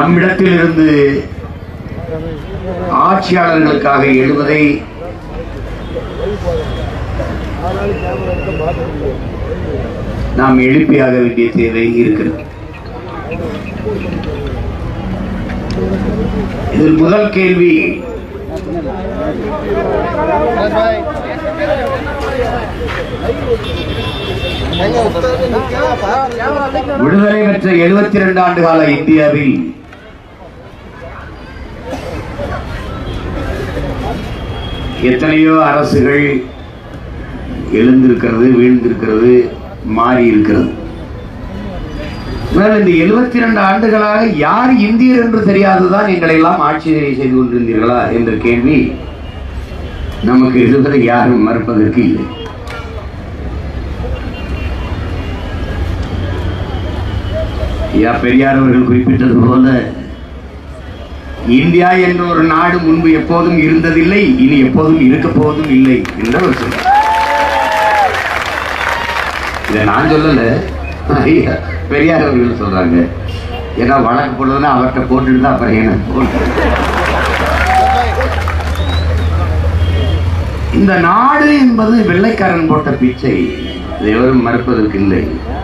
நம்மிடத்தில் இருந்து ஆட்சியாளர்களுக்காக எழுவதை நாம் எழுப்பியாக வேண்டிய தேவை இருக்கிறது இதில் முதல் கேள்வி விடுதலை பெற்ற எழுபத்தி இரண்டு ஆண்டு கால இந்தியாவில் எத்தனையோ அரசுகள் எழுந்திருக்கிறது வீழ்ந்திருக்கிறது மாறி இருக்கிறது ஆனால் இந்த எழுபத்தி இரண்டு ஆண்டுகளாக யார் இந்தியர் என்று தெரியாதுதான் எங்களை எல்லாம் ஆட்சி செய்து கொண்டிருந்தீர்களா என்ற கேள்வி நமக்கு இருப்பதை யாரும் மறுப்பதற்கு இல்லை ஐயா பெரியார் அவர்கள் குறிப்பிட்டது போல இந்தியா என்ற ஒரு நாடு முன்பு எப்போதும் இருந்ததில்லை இனி எப்போதும் இருக்க போவதும் இல்லை என்று அவர் சொன்னார் இதை நான் சொல்லல ஐயா, பெரியார் அவர்கள் சொல்றாங்க ஏன்னா வழக்கு போடுறதுன்னா அவர்கிட்ட போட்டுட்டு தான் அப்புறம் எனக்கு போட்டு இந்த நாடு என்பது வெள்ளைக்காரன் போட்ட பிச்சை இதை எவரும் மறுப்பதற்கு இல்லை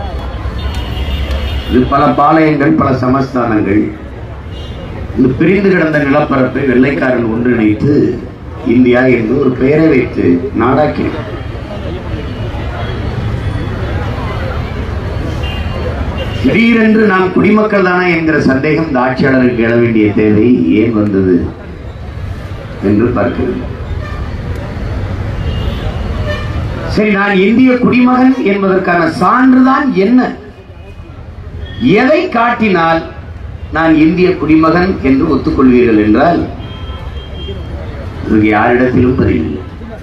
இது பல பாளையங்கள் பல சமஸ்தானங்கள் இந்த பிரிந்து கிடந்த நிலப்பரப்பை வெள்ளைக்காரன் ஒன்றிணைத்து இந்தியா என்று ஒரு பெயரை வைத்து நாடாக்கினார் திடீரென்று நாம் குடிமக்கள் தானே என்கிற சந்தேகம் இந்த ஆட்சியாளருக்கு எழ வேண்டிய தேவை ஏன் வந்தது என்று பார்க்கிறது சரி நான் இந்திய குடிமகன் என்பதற்கான சான்றுதான் என்ன எதை காட்டினால் நான் இந்திய குடிமகன் என்று ஒத்துக்கொள்வீர்கள் என்றால் இதுக்கு யாரிடத்திலும் பதில் இல்லை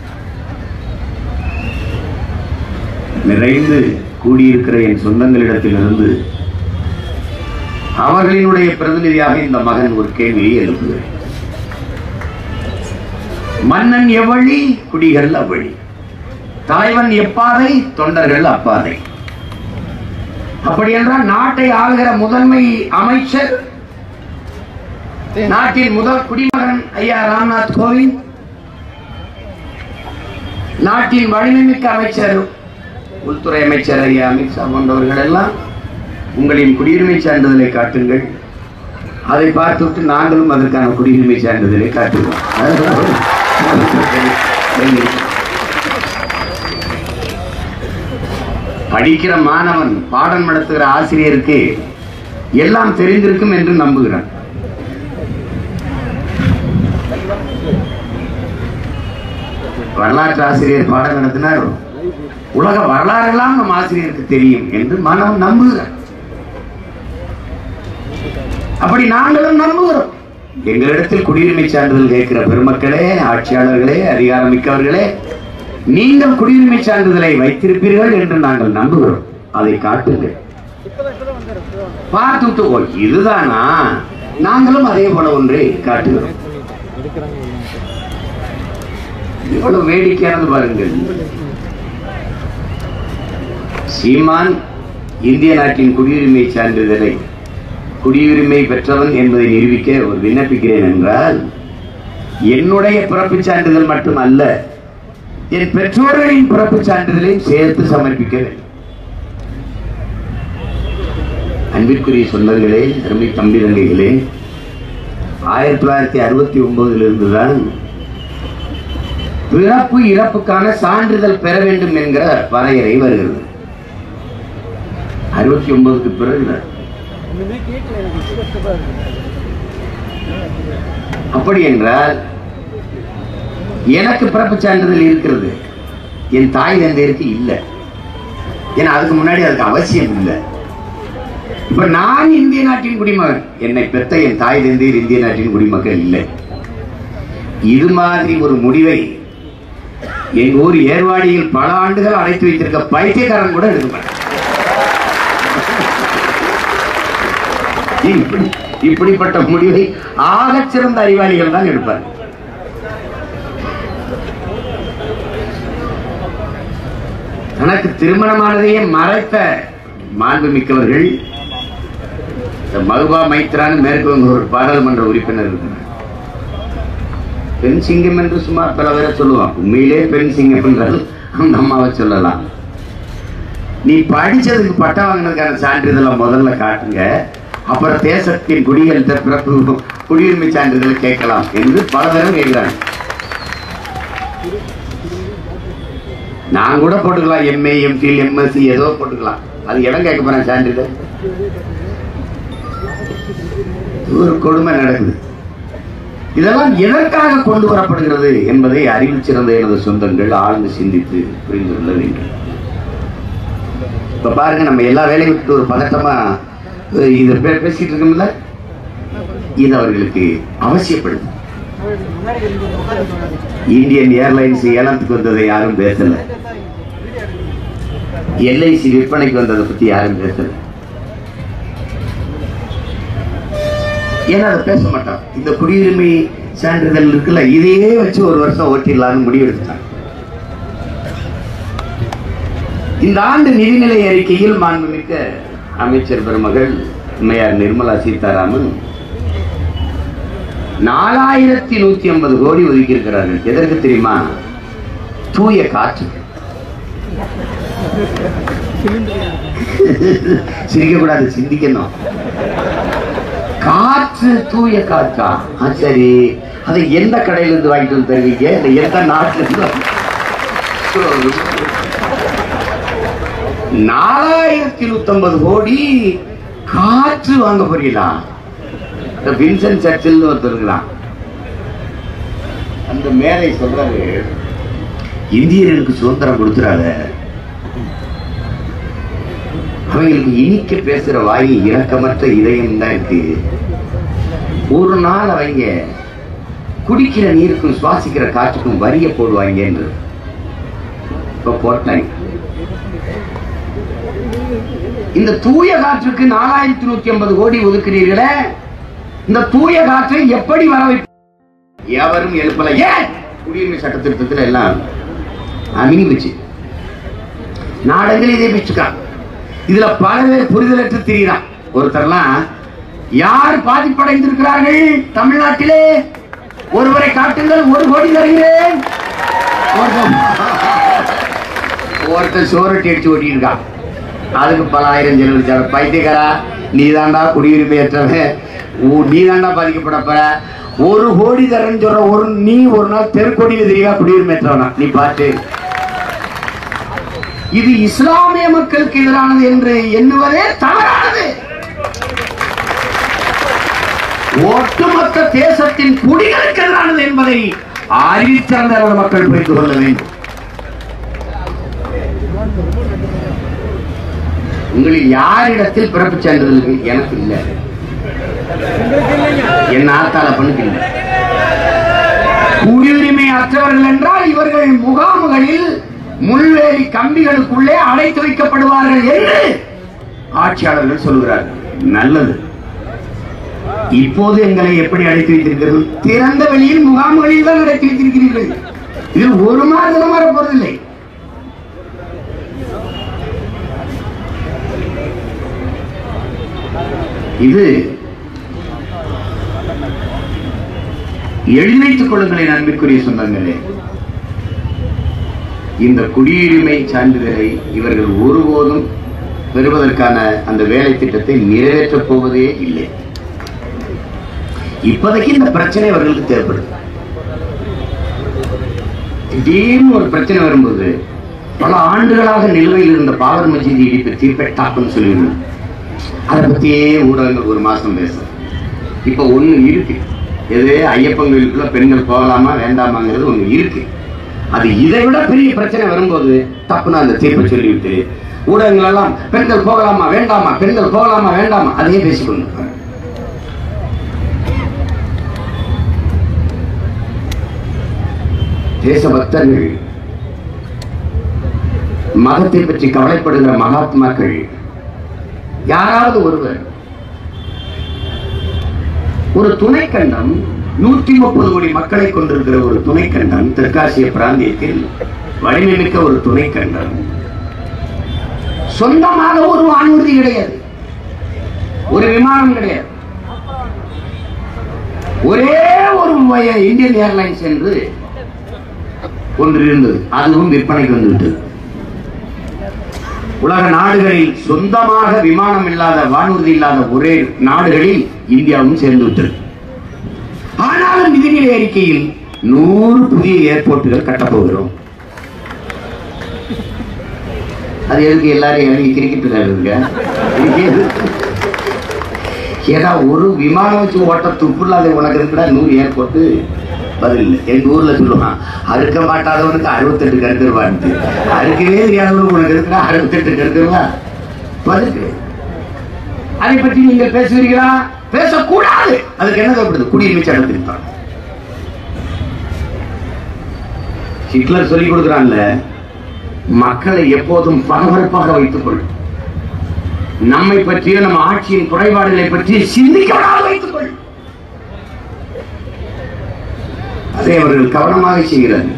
நிறைந்து கூடியிருக்கிற என் சொந்தங்களிடத்திலிருந்து அவர்களினுடைய பிரதிநிதியாக இந்த மகன் ஒரு கேள்வியை எழுப்புகிறேன் மன்னன் எவ்வழி குடிகள் அவ்வழி தலைவன் எப்பாதை தொண்டர்கள் அப்பாதை அப்படி என்றால் நாட்டை ஆளுகிற முதன்மை அமைச்சர் நாட்டின் முதல் குடிமகன் ஐயா ராம்நாத் கோவிந்த் நாட்டின் வலிமைமிக்க அமைச்சர் உள்துறை அமைச்சர் ஐயா அமித்ஷா போன்றவர்கள் எல்லாம் உங்களின் குடியுரிமை சான்றிதழை காட்டுங்கள் அதை பார்த்துவிட்டு நாங்களும் அதற்கான குடியுரிமை சான்றிதழை காட்டுவோம் அதுதான் ஒரு கேள்வி. படிக்கிற மாணவன் பாடம் நடத்துகிற ஆசிரியருக்கு எல்லாம் தெரிந்திருக்கும் என்று நம்புகிறான் வரலாற்று ஆசிரியர் பாடம் நடத்தினார் உலக வரலாறெல்லாம் நம் ஆசிரியருக்கு தெரியும் என்று மாணவன் நம்புகிறான் அப்படி நாங்களும் நம்புகிறோம் எங்களிடத்தில் குடியுரிமை சான்றிதழ் கேட்கிற பெருமக்களே ஆட்சியாளர்களே அதிகாரமிக்கவர்களே நீங்கள் குடியுரிமை சான்றிதழை வைத்திருப்பீர்கள் என்று நாங்கள் நம்புகிறோம் அதை காட்டுங்கள் பார்த்துட்டு ஓ இதுதானா நாங்களும் அதே போல ஒன்றை காட்டுகிறோம் இவ்வளவு வேடிக்கையானது பாருங்கள் சீமான் இந்திய நாட்டின் குடியுரிமை சான்றிதழை குடியுரிமை பெற்றவன் என்பதை நிரூபிக்க ஒரு விண்ணப்பிக்கிறேன் என்றால் என்னுடைய பிறப்புச் சான்றிதழ் மட்டும் அல்ல என் பெற்றோர்களின் பிறப்புச் சான்றிதழையும் சேர்த்து சமர்ப்பிக்க வேண்டும் அன்பிற்குரிய சொந்தங்களே அருமை தம்பி தங்கைகளே ஆயிரத்தி தொள்ளாயிரத்தி அறுபத்தி ஒன்பதிலிருந்து தான் பிறப்பு இறப்புக்கான சான்றிதழ் பெற வேண்டும் என்கிற வரையறை வருகிறது அறுபத்தி ஒன்பதுக்கு பிறகு அப்படி என்றால் எனக்கு பிறப்பு சான்றிதழ் இருக்கிறது என் தாய் தந்தையருக்கு இல்லை ஏன்னா அதுக்கு முன்னாடி அதுக்கு அவசியம் இல்லை இப்ப நான் இந்திய நாட்டின் குடிமகன் என்னை பெற்ற என் தாய் தந்தையர் இந்திய நாட்டின் குடிமக்கள் இல்லை இது மாதிரி ஒரு முடிவை எங்க ஊர் ஏர்வாடியில் பல ஆண்டுகள் அடைத்து வைத்திருக்க பைத்தியக்காரன் கூட எடுக்க மாட்டான் இப்படி இப்படிப்பட்ட முடிவை ஆகச் சிறந்த அறிவாளிகள் தான் எடுப்பார் தனக்கு திருமணமானதையே மறைத்த மாண்புமிக்கவர்கள் இந்த மகுபா மைத்ரான்னு மேற்கு வங்க ஒரு பாராளுமன்ற உறுப்பினர் இருக்கிறார் பெண் சிங்கம் என்று சும்மா பல பேரை சொல்லுவான் உண்மையிலே பெண் சிங்கம் என்றால் அந்த அம்மாவை சொல்லலாம் நீ படிச்சதுக்கு பட்டம் வாங்கினதுக்கான சான்றிதழை முதல்ல காட்டுங்க அப்புறம் தேசத்தின் குடியேற்ற பிறப்பு குடியுரிமை சான்றிதழை கேட்கலாம் என்று பல தடவை கேட்கிறாங்க நான் கூட போட்டுக்கலாம் எம்ஏ எம்ஃபில் எம்எஸ்சி ஏதோ போட்டுக்கலாம் அது இடம் கேட்க போறேன் சான்றிதழ் இது ஒரு கொடுமை நடக்குது இதெல்லாம் எதற்காக கொண்டு வரப்படுகிறது என்பதை அறிவில் சிறந்த எனது சொந்தங்கள் ஆழ்ந்து சிந்தித்து புரிந்து கொள்ள வேண்டும் இப்ப பாருங்க நம்ம எல்லா வேலையும் விட்டு ஒரு பதட்டமா அஹ், இத பே- பேசிட்டு இருக்கோம்ல இது அவர்களுக்கு அவசியப்படுது இந்தியன் ஏர்லைன்ஸ் ஏலத்துக்கு வந்ததை யாரும் பேசல எல்ஐசி விற்பனைக்கு வந்ததை பத்தி யாரும் பேசல ஏன்னா அதை பேச மாட்டான் இந்த குடியுரிமை சான்றிதழ் இருக்குல்ல இதையே வச்சு ஒரு வருஷம் ஓட்டிடலாம்னு முடிவெடுத்தாங்க இந்த ஆண்டு நிதிநிலை அறிக்கையில் மாண்புமிக்க அமைச்சர் பெருமகள் அம்மையார் நிர்மலா சீதாராமன் நாலாயிரத்தி நூத்தி ஐம்பது கோடி ஒதுக்கி இருக்கிறார்கள் எதற்கு தெரியுமா தூய காற்று சிரிக்க கூடாது சிந்திக்கணும் காற்று தூய காற்றா ஆ, சரி அதை எந்த கடையில இருந்து வாங்கிட்டு வந்து தருவீங்க இல்லை எந்த நாட்டுல இருந்து நாலாயிரத்தி நூத்தம்பது கோடி காற்று வாங்க போறீங்களா இந்த வின்சென்ட் சர்ச்சில் ஒருத்தர் இருக்கிறான் அந்த மேலை சொல்றாரு இந்தியர்களுக்கு சுதந்திரம் கொடுத்துறாத அவங்களுக்கு இனிக்க பேசுற வாய் இரக்கமற்ற இதயம் தான் இருக்கு ஒரு நாள் அவங்க குடிக்கிற நீருக்கும் சுவாசிக்கிற காற்றுக்கும் வரிய போடுவாங்க என்று இப்ப போட்டாங்க இந்த தூய காற்றுக்கு நாலாயிரத்தி நூத்தி ஐம்பது கோடி ஒதுக்குறீர்களே இந்த தூய காற்றை எப்படி வர வைப்ப எவரும் எழுப்பல ஏன் குடியுரிமை சட்ட திருத்தத்தில் எல்லாம் அமினி வச்சு நாடங்கள் இதே வச்சுக்கான் இதுல பல பேர் புரிதலற்று திரிகிறான் ஒருத்தர்லாம் யார் பாதிப்படைந்திருக்கிறார்கள் தமிழ்நாட்டிலே ஒருவரை காட்டுங்கள் ஒரு கோடி தருகிறேன் ஒருத்தன் ஒருத்தன் சோரட்டி அடிச்சு ஓட்டியிருக்கான் அதுக்கு பல ஆயிரம் செலவழிச்சாரு பைத்தியக்காரா நீ தாண்டா குடியுரிமையற்றவன் ஊ- நீ தாண்டா பாதிக்கப்படப்ப ஒரு கோடி தரேன்னு சொல்ற ஒரு நீ ஒரு நாள் தெருக்கோடியில தெரியவா குடியுரிமையற்றவனா நீ பாட்டு இது இஸ்லாமிய மக்களுக்கு எதிரானது என்று எண்ணுவதே தவறானது ஒட்டுமொத்த தேசத்தின் குடிகளுக்கு எதிரானது என்பதை அறிவித்திருந்த நமது மக்கள் புரிந்து கொள்ள வேண்டும் உங்களில் யாரிடத்தில் பிறப்பு சான்றிதழ் இருக்கு? எனக்கு இல்லை என் ஆத்தால பண்ணுக்கு இல்லை குடியுரிமை அற்றவர்கள் என்றால் இவர்கள் முகாம்களில் முள்வேலி கம்பிகளுக்குள்ளே அடைத்து வைக்கப்படுவார்கள் என்று ஆட்சியாளர்கள் சொல்கிறார்கள் நல்லது இப்போது எங்களை எப்படி அடைத்து வைத்திருக்கிறது திறந்த வெளியில் முகாம்களில் தான் அடைத்து வைத்திருக்கிறீர்கள் இதில் ஒரு மாதம் வர போறதில்லை இது எழுதி வைத்துக் கொள்ளுங்களேன் அன்பிற்குரிய சொந்தங்களே இந்த குடியுரிமை சான்றிதழை இவர்கள் ஒருபோதும் பெறுவதற்கான அந்த வேலை திட்டத்தை நிறைவேற்றப் போவதே இல்லை இப்போதைக்கு இந்த பிரச்சனை அவர்களுக்கு தேவைப்படுது திடீர்னு ஒரு பிரச்சனை வரும்போது பல ஆண்டுகளாக நிலுவையில் இருந்த பாபர் மசீதி இடிப்பு தீர்ப்பை டாக்குன்னு சொல்லிடணும் அதை பத்தியே ஊடகங்கள் ஒரு மாசம் பேசும் இப்ப ஒண்ணு இருக்கு எது ஐயப்பன் கோயிலுக்குள்ள பெண்கள் போகலாமா வேண்டாமாங்கிறது ஒண்ணு இருக்கு அது இதை விட பெரிய பிரச்சனை வரும்போது தப்புன்னு அந்த தீர்ப்பை சொல்லிவிட்டு ஊடகங்கள் எல்லாம் பெண்கள் போகலாமா வேண்டாமா பெண்கள் போகலாமா வேண்டாமா அதையே பேசிக்கொண்டு இருப்பாங்க. தேசபக்தர்கள் மதத்தை பற்றி கவலைப்படுகிற மகாத்மாக்கள் யாராவது ஒருவர் ஒரு துணைக்கண்டம் நூற்றி முப்பது கோடி மக்களை கொண்டிருக்கிற ஒரு துணைக்கண்டம் தெற்காசிய பிராந்தியத்தில் வலிமை மிக்க ஒரு துணைக்கண்டம் சொந்தமாக ஒரு வானூர்தி கிடையாது ஒரு விமானம் கிடையாது ஒரே ஒரு வய- இந்தியன் ஏர்லைன்ஸ் என்று ஒன்று இருந்தது அதுவும் விற்பனைக்கு வந்துவிட்டது உலக நாடுகளில் சொந்தமாக விமானம் இல்லாத வானூர்தி இல்லாத ஒரே நாடுகளில் இந்தியாவும் சேர்ந்து விட்டது ஆனாலும் நிதிநிலை அறிக்கையில் நூறு புதிய ஏர்போர்ட்டுகள் கட்டப்போகிறோம் அது எதுக்கு எல்லாரும் எழுதி கிரிக்கெட் விளையாடுங்க ஏதா ஒரு விமானம் வச்சு ஓட்ட துப்பு இல்லாத உனக்கு இருக்கிற நூறு ஏர்போர்ட்டு பதில் இல்லை எங்க ஊர்ல சொல்லுவான் அறுக்க மாட்டாதவனுக்கு அறுபத்தெட்டு கருத்துருவான்ட்டு அறுக்கவே தெரியாதவனுக்கு உனக்கு இருக்கிற அறுபத்தெட்டு கருத்துருவா பதில் கிடையாது. அதை பற்றி நீங்கள் பேசுவீர்களா பேசக்கூடாது அதுக்கு என்ன தேவைப்படுது குடியுரிமை சட்டம் திருத்தம் ஹிட்லர் சொல்லி கொடுக்குறான்ல மக்களை எப்போதும் பரபரப்பாக வைத்துக் கொள் நம்மை பற்றிய நம்ம ஆட்சியின் குறைபாடுகளை பற்றி சிந்திக்க விடாது வைத்துக் கொள் அதை அவர்கள் கவனமாக செய்கிறார்கள்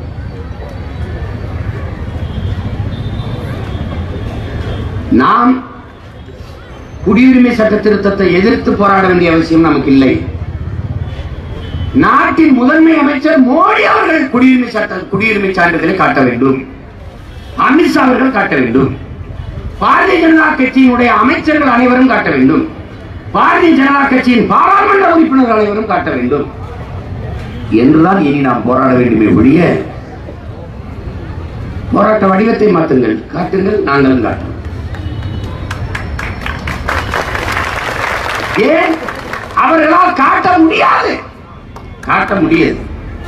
நாம் குடியுரிமை சட்ட திருத்தத்தை எதிர்த்து போராட வேண்டிய அவசியம் நமக்கு இல்லை நாட்டின் முதன்மை அமைச்சர் மோடி அவர்கள் குடியுரிமை சட்ட குடியுரிமை சான்றிதழை காட்ட வேண்டும் அமித்ஷா அவர்கள் காட்ட வேண்டும் பாரதிய ஜனதா கட்சியினுடைய அமைச்சர்கள் அனைவரும் காட்ட வேண்டும் பாரதிய ஜனதா கட்சியின் பாராளுமன்ற உறுப்பினர்கள் அனைவரும் காட்ட வேண்டும் என்றுதான் இனி நாம் போராட வேண்டுமே ஒழிய போராட்ட வடிவத்தை மாற்றுங்கள் காட்டுங்கள் நாங்களும் காட்டுவோம் ஏன் அவர்களால் காட்ட முடியாது காட்ட முடியாது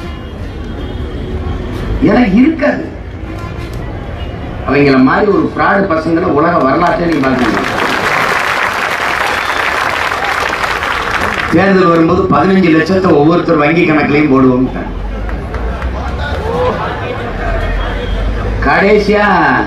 எனக்கு இருக்காது அவங்கள மாதிரி ஒரு ஃப்ராடு பசங்களை உலக வரலாற்றை நீ பார்க்கணும் தேர்தல் வரும்போது பதினஞ்சு லட்சத்தை ஒவ்வொருத்தர் வங்கி கணக்குலையும் போடுவோம் கடைசியா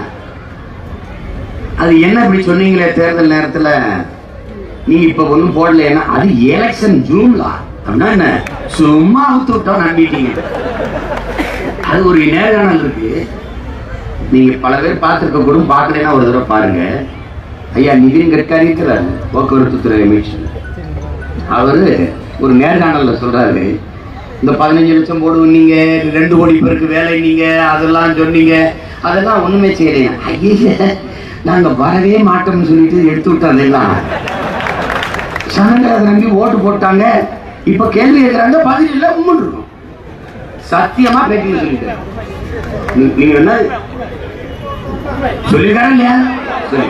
அது என்ன இப்படி சொன்னீங்களே தேர்தல் நேரத்துல நீங்க இப்ப ஒண்ணும் போடலைன்னா அது எலெக்ஷன் ஜூன்ல அப்படின்னா என்ன சும்மா அவுத்து விட்டோம் நம்பிட்டீங்க அது ஒரு நேர்காணல் இருக்கு நீங்க பல பேர் பார்த்திருக்க கூட பார்க்கலைன்னா ஒரு தடவை பாருங்க ஐயா நிதின் கட்காரி இருக்கிறார் போக்குவரத்து துறை அமைச்சர் அவரு ஒரு நேர்காணல்ல சொல்றாரு இந்த பதினஞ்சு லட்சம் போடுவோம் நீங்க ரெண்டு கோடி பேருக்கு வேலை நீங்க அதெல்லாம் சொன்னீங்க அதெல்லாம் ஒண்ணுமே செய்யலையா ஐயே நாங்க வரவே மாட்டோம்னு சொல்லிட்டு எடுத்து விட்டோம் அதெல்லாம் சனங்க அதை நம்பி ஓட்டு போட்டாங்க இப்ப கேள்வி கேட்கிறாங்க பதில் இல்ல உண்மைன்னு இருக்கும் சத்தியமா பேட்டிங்க சொல்லிட்டேன் நீ- நீங்க என்ன சொல்லிருக்காரா இல்லையா சொல்லி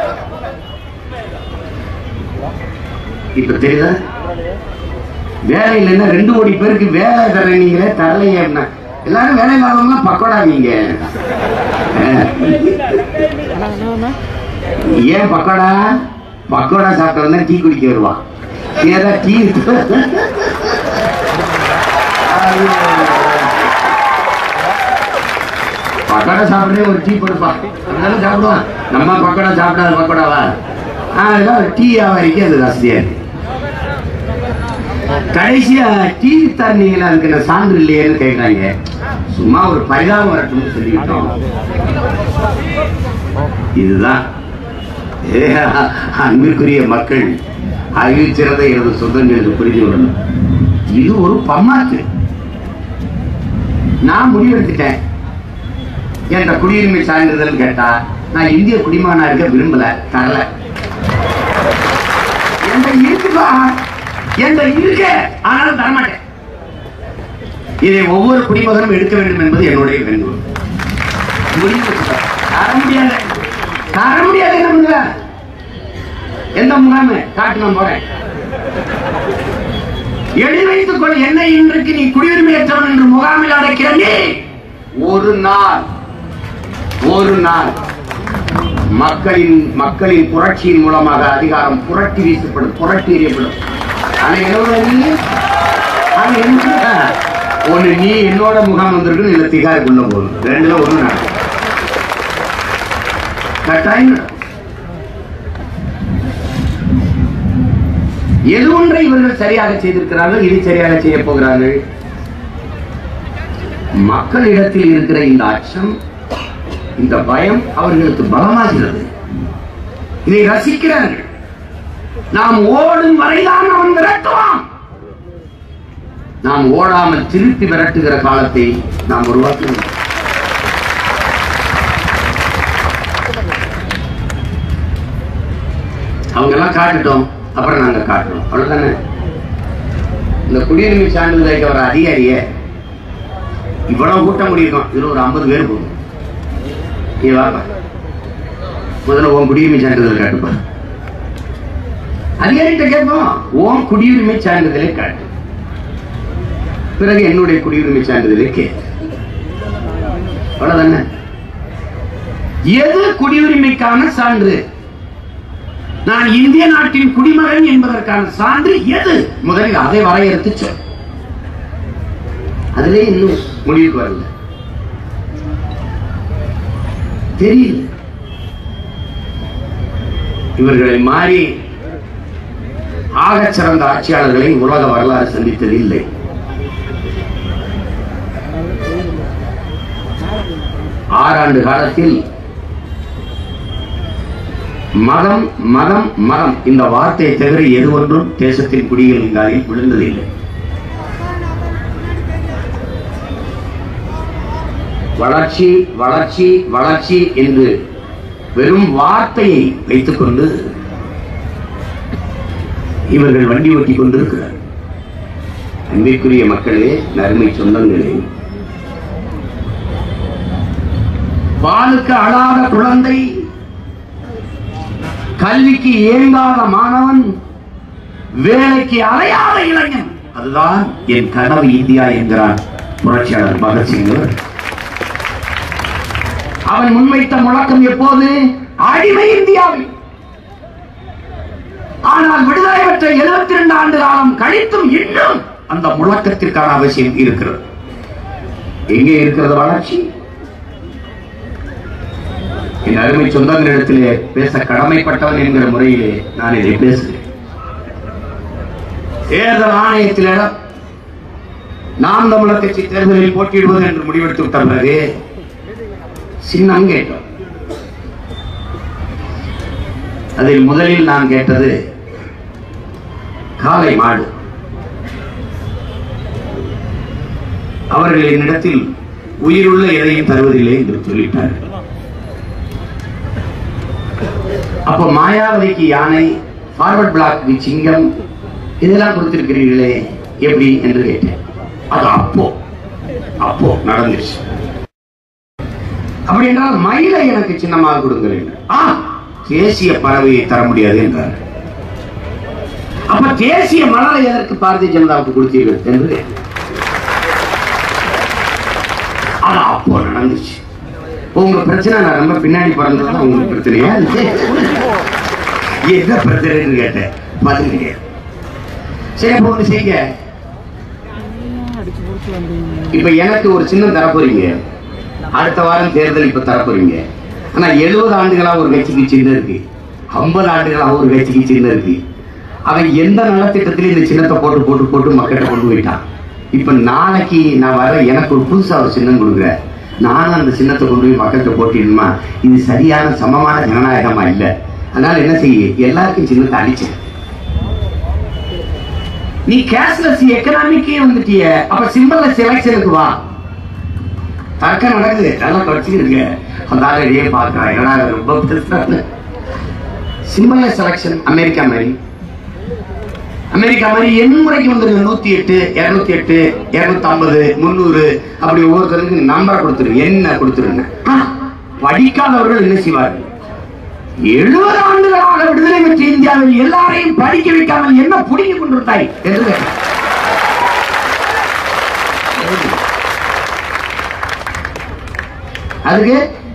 இப்ப தெரியுதா வேலை இல்லைன்னா ரெண்டு கோடி பேருக்கு வேலை தரீங்களே தரலையே அப்படின்னா எல்லாரும் வேலை இல்லாதவங்க பக்கோடா நீங்க ஏன் பக்கோடா பக்கோடா சாப்பிட்டவன் தான் டீ குடிக்க வருவான் ஏதா டீ பக்கோடா சாப்பிட்றே ஒரு டீ கொடுப்பான் அதனால சாப்பிடுவான் நம்ம பக்கோடா சாப்பிடாத பக்கோடாவா ஆ இதெல்லாம் டீ வியாபாரிக்கு அது வசதியா இருக்கு கடைசியா டீ தண்ணீங்களா இருக்கிற சான்று இல்லையேன்னு கேட்கறாங்க சும்மா ஒரு பரிதாபம் வரட்டும்னு சொல்லிக்கிட்டோம் இதுதான் ஏ, அன்பிற்குரிய மக்கள் அறிவிச்சிறதை எனது சொந்தங்கள் என்று புரிந்து கொள்ளணும் இது ஒரு பம்மாத்து நான் முடிவெடுத்துட்டேன் என்ற குடியுரிமை சான்றிதழ் கேட்டா நான் இந்திய குடிமகனா இருக்க விரும்பல தரல என்கிட்ட இருக்குப்பா என்கிட்ட இருக்க ஆனாலும் தரமாட்டேன் இதை ஒவ்வொரு குடிமகனும் எடுக்க வேண்டும் என்பது என்னுடைய வேண்டுகோள் முடிவு வச்சுட்டேன். தர முடியாது தர முடியாது என்ன பண்ணுவ எந்த முகாமு காட்டு நான் போறேன் எழுதி வைத்துக் கொள் என்னை இன்றைக்கு நீ குடியுரிமையற்றவன் என்று முகாமில் அடைக்கிற நீ ஒரு நாள் ஒரு நாள் மக்களின் மக்களின் புரட்சியின் மூலமாக அதிகாரம் புரட்டி வீசப்படும் புரட்டி எறியப்படும் ஆனா என்னோட நீ ஆனா என்ன ஒண்ணு நீ என்னோட முகாம் வந்திருக்கு இல்ல திகாருக்குள்ள போகணும் ரெண்டுல ஒண்ணு நடக்கும் கட்டாயம் நடக்கும். எது ஒன்றை இவர்கள் சரியாக செய்திருக்கிறார்கள் இது சரியாக செய்ய போகிறார்கள் மக்களிடத்தில் இருக்கிற இந்த அச்சம் இந்த பயம் அவர்களுக்கு பலமாகிறது இதை ரசிக்கிறார்கள் நாம் ஓடும் வரைதான் அவன் விரட்டுவான் நாம் ஓடாமல் திருப்பி விரட்டுகிற காலத்தை நாம் உருவாக்குவோம் அவங்க எல்லாம் காட்டுட்டோம் அப்புறம் நாங்க காட்டுறோம் அவ்வளவுதானே இந்த குடியுரிமை சான்றிதழ் வைக்க வர அதிகாரிய இவ்வளவு கூட்டம் முடியிருக்கோம் இதுல ஒரு ஐம்பது பேர் போகும் நீ வாப்பா முதல்ல உன் குடியுரிமை சான்றிதழ் காட்டுப்பா அதிகாரிகிட்ட கேட்போம் உன் குடியுரிமை சான்றிதழை காட்டு பிறகு என்னுடைய குடியுரிமை சான்றிதழை கேட்டு அவ்வளவுதானே எது குடியுரிமைக்கான சான்று நான் இந்திய நாட்டின் குடிமகன் என்பதற்கான சான்று எது முதலில் அதை வரையறுத்து சொல் அதிலே இன்னும் முடிவுக்கு வரல தெரியல இவர்களை மாறி ஆகச் சிறந்த ஆட்சியாளர்களை உலக வரலாறு சந்தித்தது இல்லை ஆறாண்டு காலத்தில் மதம் மதம் மதம் இந்த வார்த்தையை தவிர எது ஒன்றும் தேசத்தின் குடிகளின் காலில் விழுந்ததில்லை வளர்ச்சி வளர்ச்சி வளர்ச்சி என்று வெறும் வார்த்தையை வைத்துக்கொண்டு இவர்கள் வண்டி ஓட்டி கொண்டிருக்கிறார் அன்பிற்குரிய மக்களே நறுமை சொந்தங்களே பாலுக்கு அழாத குழந்தை கல்விக்கு ஏங்காத மாணவன் வேலைக்கு அலையாத இளைஞன் அதுதான் என் கனவு இந்தியா என்கிறான் புரட்சியாளர் பகத்சிங் அவர்கள். அவன் முன்வைத்த முழக்கம் எப்போது அடிமை இந்தியாவில் ஆனால் விடுதலை பெற்ற எழுபத்தி ரெண்டு ஆண்டு காலம் கழித்தும் இன்னும் அந்த முழக்கத்திற்கான அவசியம் இருக்கிறது எங்கே இருக்கிறது வளர்ச்சி என் அருமை சொந்தங்களிடத்திலே பேச கடமைப்பட்டவன் என்கிற முறையிலே நான் இதை பேசுகிறேன் தேர்தல் ஆணையத்திலிடம் நாம் தமிழர் கட்சி தேர்தலில் போட்டியிடுவது என்று முடிவெடுத்து விட்ட பிறகு சின்னம் கேட்டோம் அதில் முதலில் நான் கேட்டது காளை மாடு அவர்கள் என்னிடத்தில் உயிருள்ள எதையும் தருவதில்லை என்று சொல்லிட்டார்கள் அப்ப மாயாவதிக்கு யானை ஃபார்வர்ட் பிளாக்கு சிங்கம் இதெல்லாம் கொடுத்திருக்கிறீர்களே எப்படி என்று கேட்டேன் அது அப்போ அப்போ நடந்துச்சு அப்படி என்றால் மயிலை எனக்கு சின்னமாக கொடுங்கள் என்று. ஆ தேசிய பறவையை தர முடியாது என்றார் அப்ப தேசிய மலரை எதற்கு பாரதிய ஜனதாவுக்கு கொடுத்தீர்கள் என்று கேட்டேன். அது அப்போ நடந்துச்சு உங்க பிரச்சனை நான் ரொம்ப பின்னாடி பிறந்ததுதான் உங்களுக்கு பிரச்சனையா என்ன பிரச்சனைன்னு கேட்டேன் பதில் கிடையாது சரி அப்போ ஒண்ணு செய்யுங்க இப்ப எனக்கு ஒரு சின்னம் தரப்போறீங்க அடுத்த வாரம் தேர்தல் இப்ப தரப்போறீங்க ஆனா எழுபது ஆண்டுகளா ஒரு கட்சிக்கு சின்னம் இருக்கு ஐம்பது ஆண்டுகளா ஒரு கட்சிக்கு சின்னம் இருக்கு அவன் எந்த நலத்திட்டத்திலும் இந்த சின்னத்தை போட்டு போட்டு போட்டு மக்கள்கிட்ட கொண்டு போயிட்டான் இப்ப நாளைக்கு நான் வர எனக்கு ஒரு புதுசா ஒரு சின்னம் கொடுக்குற நானும் அந்த சின்னத்தை கொண்டு போய் மக்கள்கிட்ட போட்டிடணுமா இது சரியான சமமான ஜனநாயகமா இல்ல அதனால என்ன செய்ய எல்லாருக்கும் சின்னத்தை அடிச்சேன் நீ கேஷ்லெஸ் எக்கனாமிக்கே வந்துட்டிய அப்ப சிம்பிள் எலெக்ஷனுக்கு வா தர்க்கம் நடக்குது நல்லா படிச்சுக்கிட்டு அந்த ஆளுடைய பார்க்கலாம் என்னடா இது ரொம்ப பெருசான சிம்பிள் செலக்ஷன் அமெரிக்கா மாதிரி அமெரிக்கா மாதிரி எண் முறைக்கு வந்துருங்க நூத்தி எட்டு இருநூத்தி எட்டு இருநூத்தி ஐம்பது முந்நூறு அப்படி ஒவ்வொருத்தருக்கு நம்பரை கொடுத்துருங்க என்ன கொடுத்துருங்க ஆ, படிக்காதவர்கள் என்ன செய்வார்கள் எழுபது ஆண்டுகளாக விடுதலை பெற்ற இந்தியாவில் எல்லாரையும் படிக்க வைக்காமல் என்ன புடிங்கிக் கொண்டிருந்தாய் என்று கேட்டார். அதுக்கு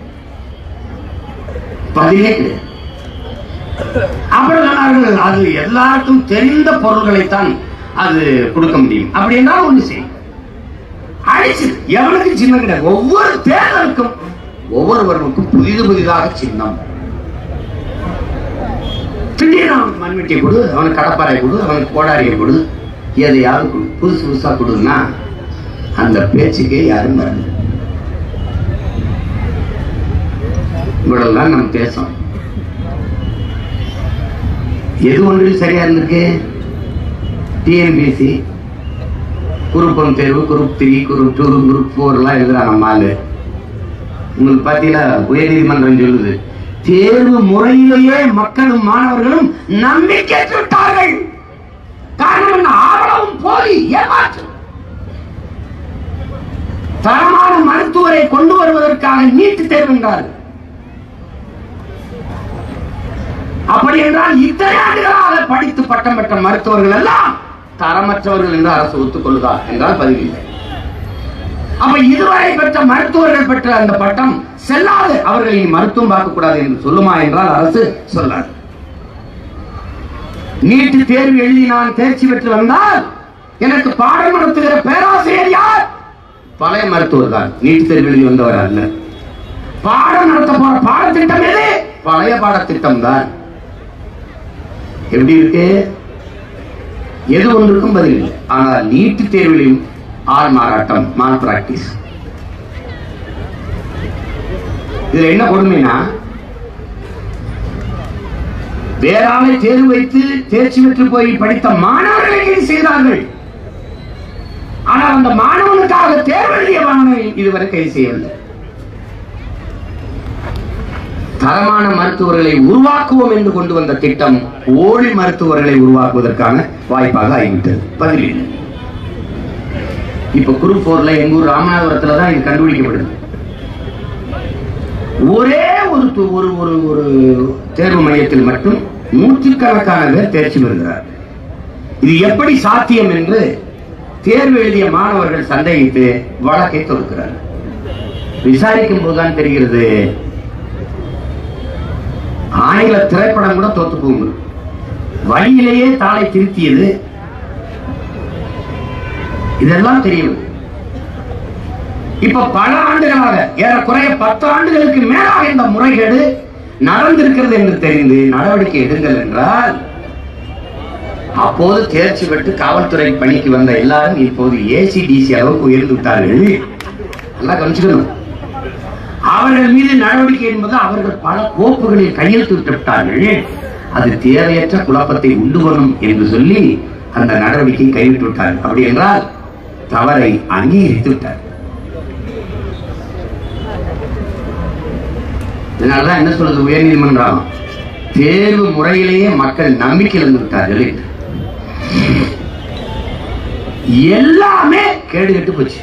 பதிலே கிடையாது அப்புறம் சொன்னார்கள் அது எல்லாருக்கும் தெரிந்த பொருள்களைத்தான் அது கொடுக்க முடியும் அப்படின்னா ஒண்ணு செய்யும் அழிச்சு எவனுக்கு சின்னம் கிடையாது ஒவ்வொரு தேர்தலுக்கும் ஒவ்வொருவருக்கும் புதிது புதிதாக சின்னம் திடீர்னு அவனுக்கு மண்வெட்டியை கொடு அவனுக்கு கடப்பாறை கொடு அவனுக்கு கோடாரியை கொடு எதையாவது கொடு புதுசு புதுசா கொடுன்னா அந்த பேச்சுக்கே யாரும் வரல இவ்வளவுதான் நம்ம பேசோம் எது ஒன்றில் சரியா இருந்திருக்கு டிஎன்பிசி குரூப் ஒன் தேர்வு group three group two group four எல்லாம் எழுதுறாங்க நம்ம ஆளு உங்களுக்கு பாத்தீங்களா உயர்நீதிமன்றம் சொல்லுது தேர்வு முறையிலேயே மக்களும் மாணவர்களும் நம்பிக்கை விட்டார்கள் காரணம் என்ன ஆவலவும் போலி ஏமாற்று தரமான மருத்துவரை கொண்டு வருவதற்காக நீட்டு தேர்வு என்றார்கள் அப்படி என்றால் இத்தனை ஆண்டுகளாக படித்து பட்டம் பெற்ற மருத்துவர்கள் எல்லாம் தரமற்றவர்கள் என்று அரசு ஒத்துக்கொள்ளுதா என்றால் பதிவில்லை அப்ப இதுவரை பெற்ற மருத்துவர்கள் பெற்ற அந்த பட்டம் செல்லாது அவர்கள் இனி மருத்துவம் பார்க்கக்கூடாது என்று சொல்லுமா என்றால் அரசு சொல்லாது நீட்டு தேர்வு எழுதி நான் தேர்ச்சி பெற்று வந்தால் எனக்கு பாடம் நடத்துகிற பேராசிரியர் யார் பழைய மருத்துவர் தான் நீட் தேர்வு எழுதி வந்தவர் அல்ல பாடம் நடத்த போற பாடத்திட்டம் எது பழைய பாடத்திட்டம் தான் எப்படி இருக்கு எது ஒன்றுக்கும் பதில் இல்லை ஆனால் நீட்டு தேர்விலும் ஆள் மாறாட்டம் மால் பிராக்டிஸ் இதுல என்ன கொடுமைனா வேற ஆளை தேர்வு வைத்து தேர்ச்சி பெற்று போய் படித்த மாணவர்களை கைது செய்தார்கள் ஆனால் அந்த மாணவனுக்காக தேர்வு எழுதிய மாணவனை இதுவரை கைது செய்யவில்லை தரமான மருத்துவர்களை உருவாக்குவோம் என்று கொண்டு வந்த திட்டம் ஓழி மருத்துவர்களை உருவாக்குவதற்கான வாய்ப்பாக ஆகிவிட்டது பதில் இல்லை. இப்ப குரூப் போர்ல எங்க ஊர் ராமநாதபுரத்துல தான் இது கண்டுபிடிக்கப்படுது ஒரே ஒரு து- ஒரு ஒரு ஒரு தேர்வு மையத்தில் மட்டும் நூற்றுக்கணக்கான பேர் தேர்ச்சி பெறுகிறார் இது எப்படி சாத்தியம் என்று தேர்வு எழுதிய மாணவர்கள் சந்தேகித்து வழக்கை தொடுக்கிறார் விசாரிக்கும் போதுதான் தெரிகிறது ஆங்கில திரைப்படம் கூட தோத்து போகுது வழியிலேயே தாளை திருத்தியது இதெல்லாம் தெரியும் இப்ப பல ஆண்டுகளாக ஏறக்குறைய பத்து ஆண்டுகளுக்கு மேலாக இந்த முறைகேடு நடந்திருக்கிறது என்று தெரிந்து நடவடிக்கை எடுங்கள் என்றால் அப்போது தேர்ச்சி பெற்று காவல்துறை பணிக்கு வந்த எல்லாரும் இப்போது ஏசிடிசி அளவுக்கு உயர்ந்து விட்டார்கள் நல்லா கவனிச்சுக்கணும் அவர்கள் மீது நடவடிக்கை என்பது அவர்கள் பல கோப்புகளில் கையெழுத்து விட்டார்கள் அது தேவையற்ற குழப்பத்தை உண்டு பண்ணும் என்று சொல்லி அந்த நடவடிக்கை கைவிட்டு விட்டார்கள் அப்படி என்றால் தவறை அங்கீகரித்து விட்டார் இதனாலதான் என்ன சொல்றது உயர்நீதிமன்றம் தேர்வு முறையிலேயே மக்கள் நம்பிக்கை இழந்து விட்டார்கள் என்று. எல்லாமே கேடு கெட்டு போச்சு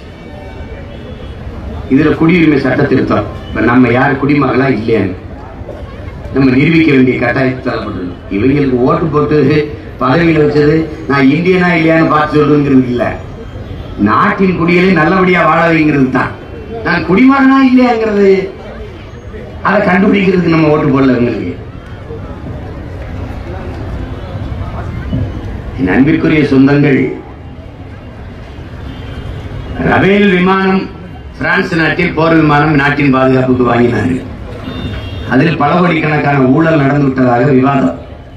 இதுல குடியுரிமை சட்ட திருத்தம் இப்ப நம்ம யார் குடிமகளா இல்லையான்னு நம்ம நிரூபிக்க வேண்டிய கட்டாயத்தை தரப்பட்டது இவங்களுக்கு ஓட்டு போட்டு பதவியில் வச்சது நான் இந்தியனா இல்லையான்னு பார்த்து சொல்றதுங்கிறது இல்ல நாட்டின் குடிகளை நல்லபடியா வாழ வைங்கிறது தான் நான் குடிமகனா இல்லையாங்கிறது அதை கண்டுபிடிக்கிறதுக்கு நம்ம ஓட்டு போடல இவங்களுக்கு என் அன்பிற்குரிய சொந்தங்கள் ரபேல் விமானம் பிரான்ஸ் நாட்டில் போர் விமானம் நாட்டின் பாதுகாப்புக்கு வாங்கினார்கள் அதில் பல கோடிக்கணக்கான ஊழல் நடந்து விட்டதாக விவாதம்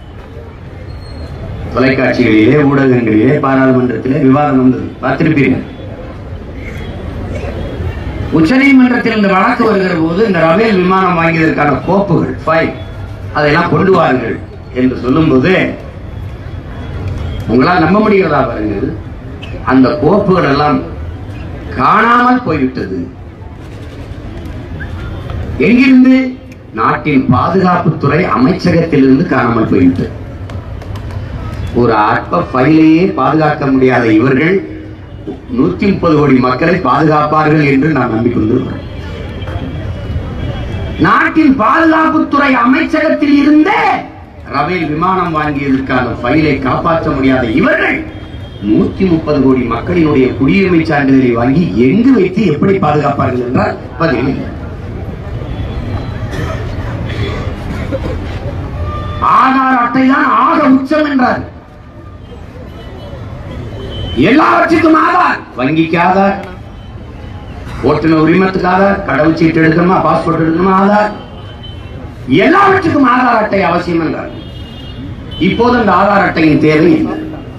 தொலைக்காட்சிகளிலே ஊடகங்களிலே பாராளுமன்றத்திலே விவாதம் வந்தது பார்த்திருப்பீர்கள் உச்சநீதிமன்றத்தில் இந்த வழக்கு வருகிற போது இந்த ரபேல் விமானம் வாங்கியதற்கான கோப்புகள் ஃபைல் அதையெல்லாம் கொண்டு வாருங்கள் என்று சொல்லும்போது உங்களால் நம்ப முடிகிறதா பாருங்கள் அந்த கோப்புகள் எல்லாம் காணாமல் போய்விட்டது எங்கிருந்து நாட்டின் பாதுகாப்புத்துறை அமைச்சகத்திலிருந்து காணாமல் போய்விட்டது ஒரு அற்ப ஃபைலையே பாதுகாக்க முடியாத இவர்கள் நூத்தி முப்பது கோடி மக்களை பாதுகாப்பார்கள் என்று நான் நம்பிக்கொண்டிருக்கிறேன் நாட்டின் பாதுகாப்புத்துறை அமைச்சகத்தில் இருந்தே ரபேல் விமானம் வாங்கியதற்கான ஃபைலை காப்பாற்ற முடியாத இவர்கள் நூத்தி முப்பது கோடி மக்களினுடைய குடியுரிமை சான்றிதழை வாங்கி எங்கு வைத்து எப்படி பாதுகாப்பார்கள் என்றால் பதில் இல்லை. ஆதார் அட்டை தான் ஆக உச்சம் என்றார் எல்லாவற்றுக்கும் ஆதார் வங்கிக்கு ஆதார் ஓட்டுநர் உரிமத்துக்கு ஆதார் கடவுள் சீட்டு எடுக்கணுமா பாஸ்போர்ட் எடுக்கணுமா ஆதார் எல்லாவற்றுக்கும் ஆதார் அட்டை அவசியம் என்றார் இப்போது அந்த ஆதார் அட்டையின் தேவை என்ன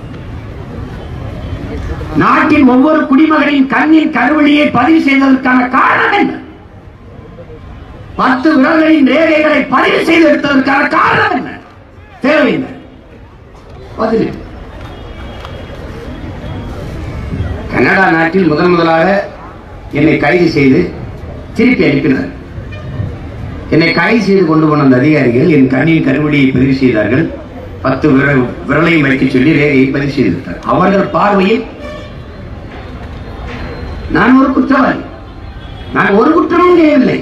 நாட்டின் ஒவ்வொரு குடிமகனின் கண்ணின் கருவழியை பதிவு செய்ததற்கான காரணம் என்ன பத்து விரல்களின் ரேகைகளை பதிவு செய்து எடுத்ததற்கான காரணம் என்ன தேவை என்ன பதில் கனடா நாட்டில் முதன் முதலாக என்னை கைது செய்து திருப்பி அனுப்பினார் என்னை கைது செய்து கொண்டு போன அந்த அதிகாரிகள் என் கண்ணின் கருவடியை பதிவு செய்தார்கள் பத்து விரல் விரலையும் வைக்க சொல்லி ரேகையை பதிவு செய்திருந்தார் அவர்கள் பார்வையில் நான் ஒரு குற்றவாளி நான் ஒரு குற்றமும் செய்யவில்லை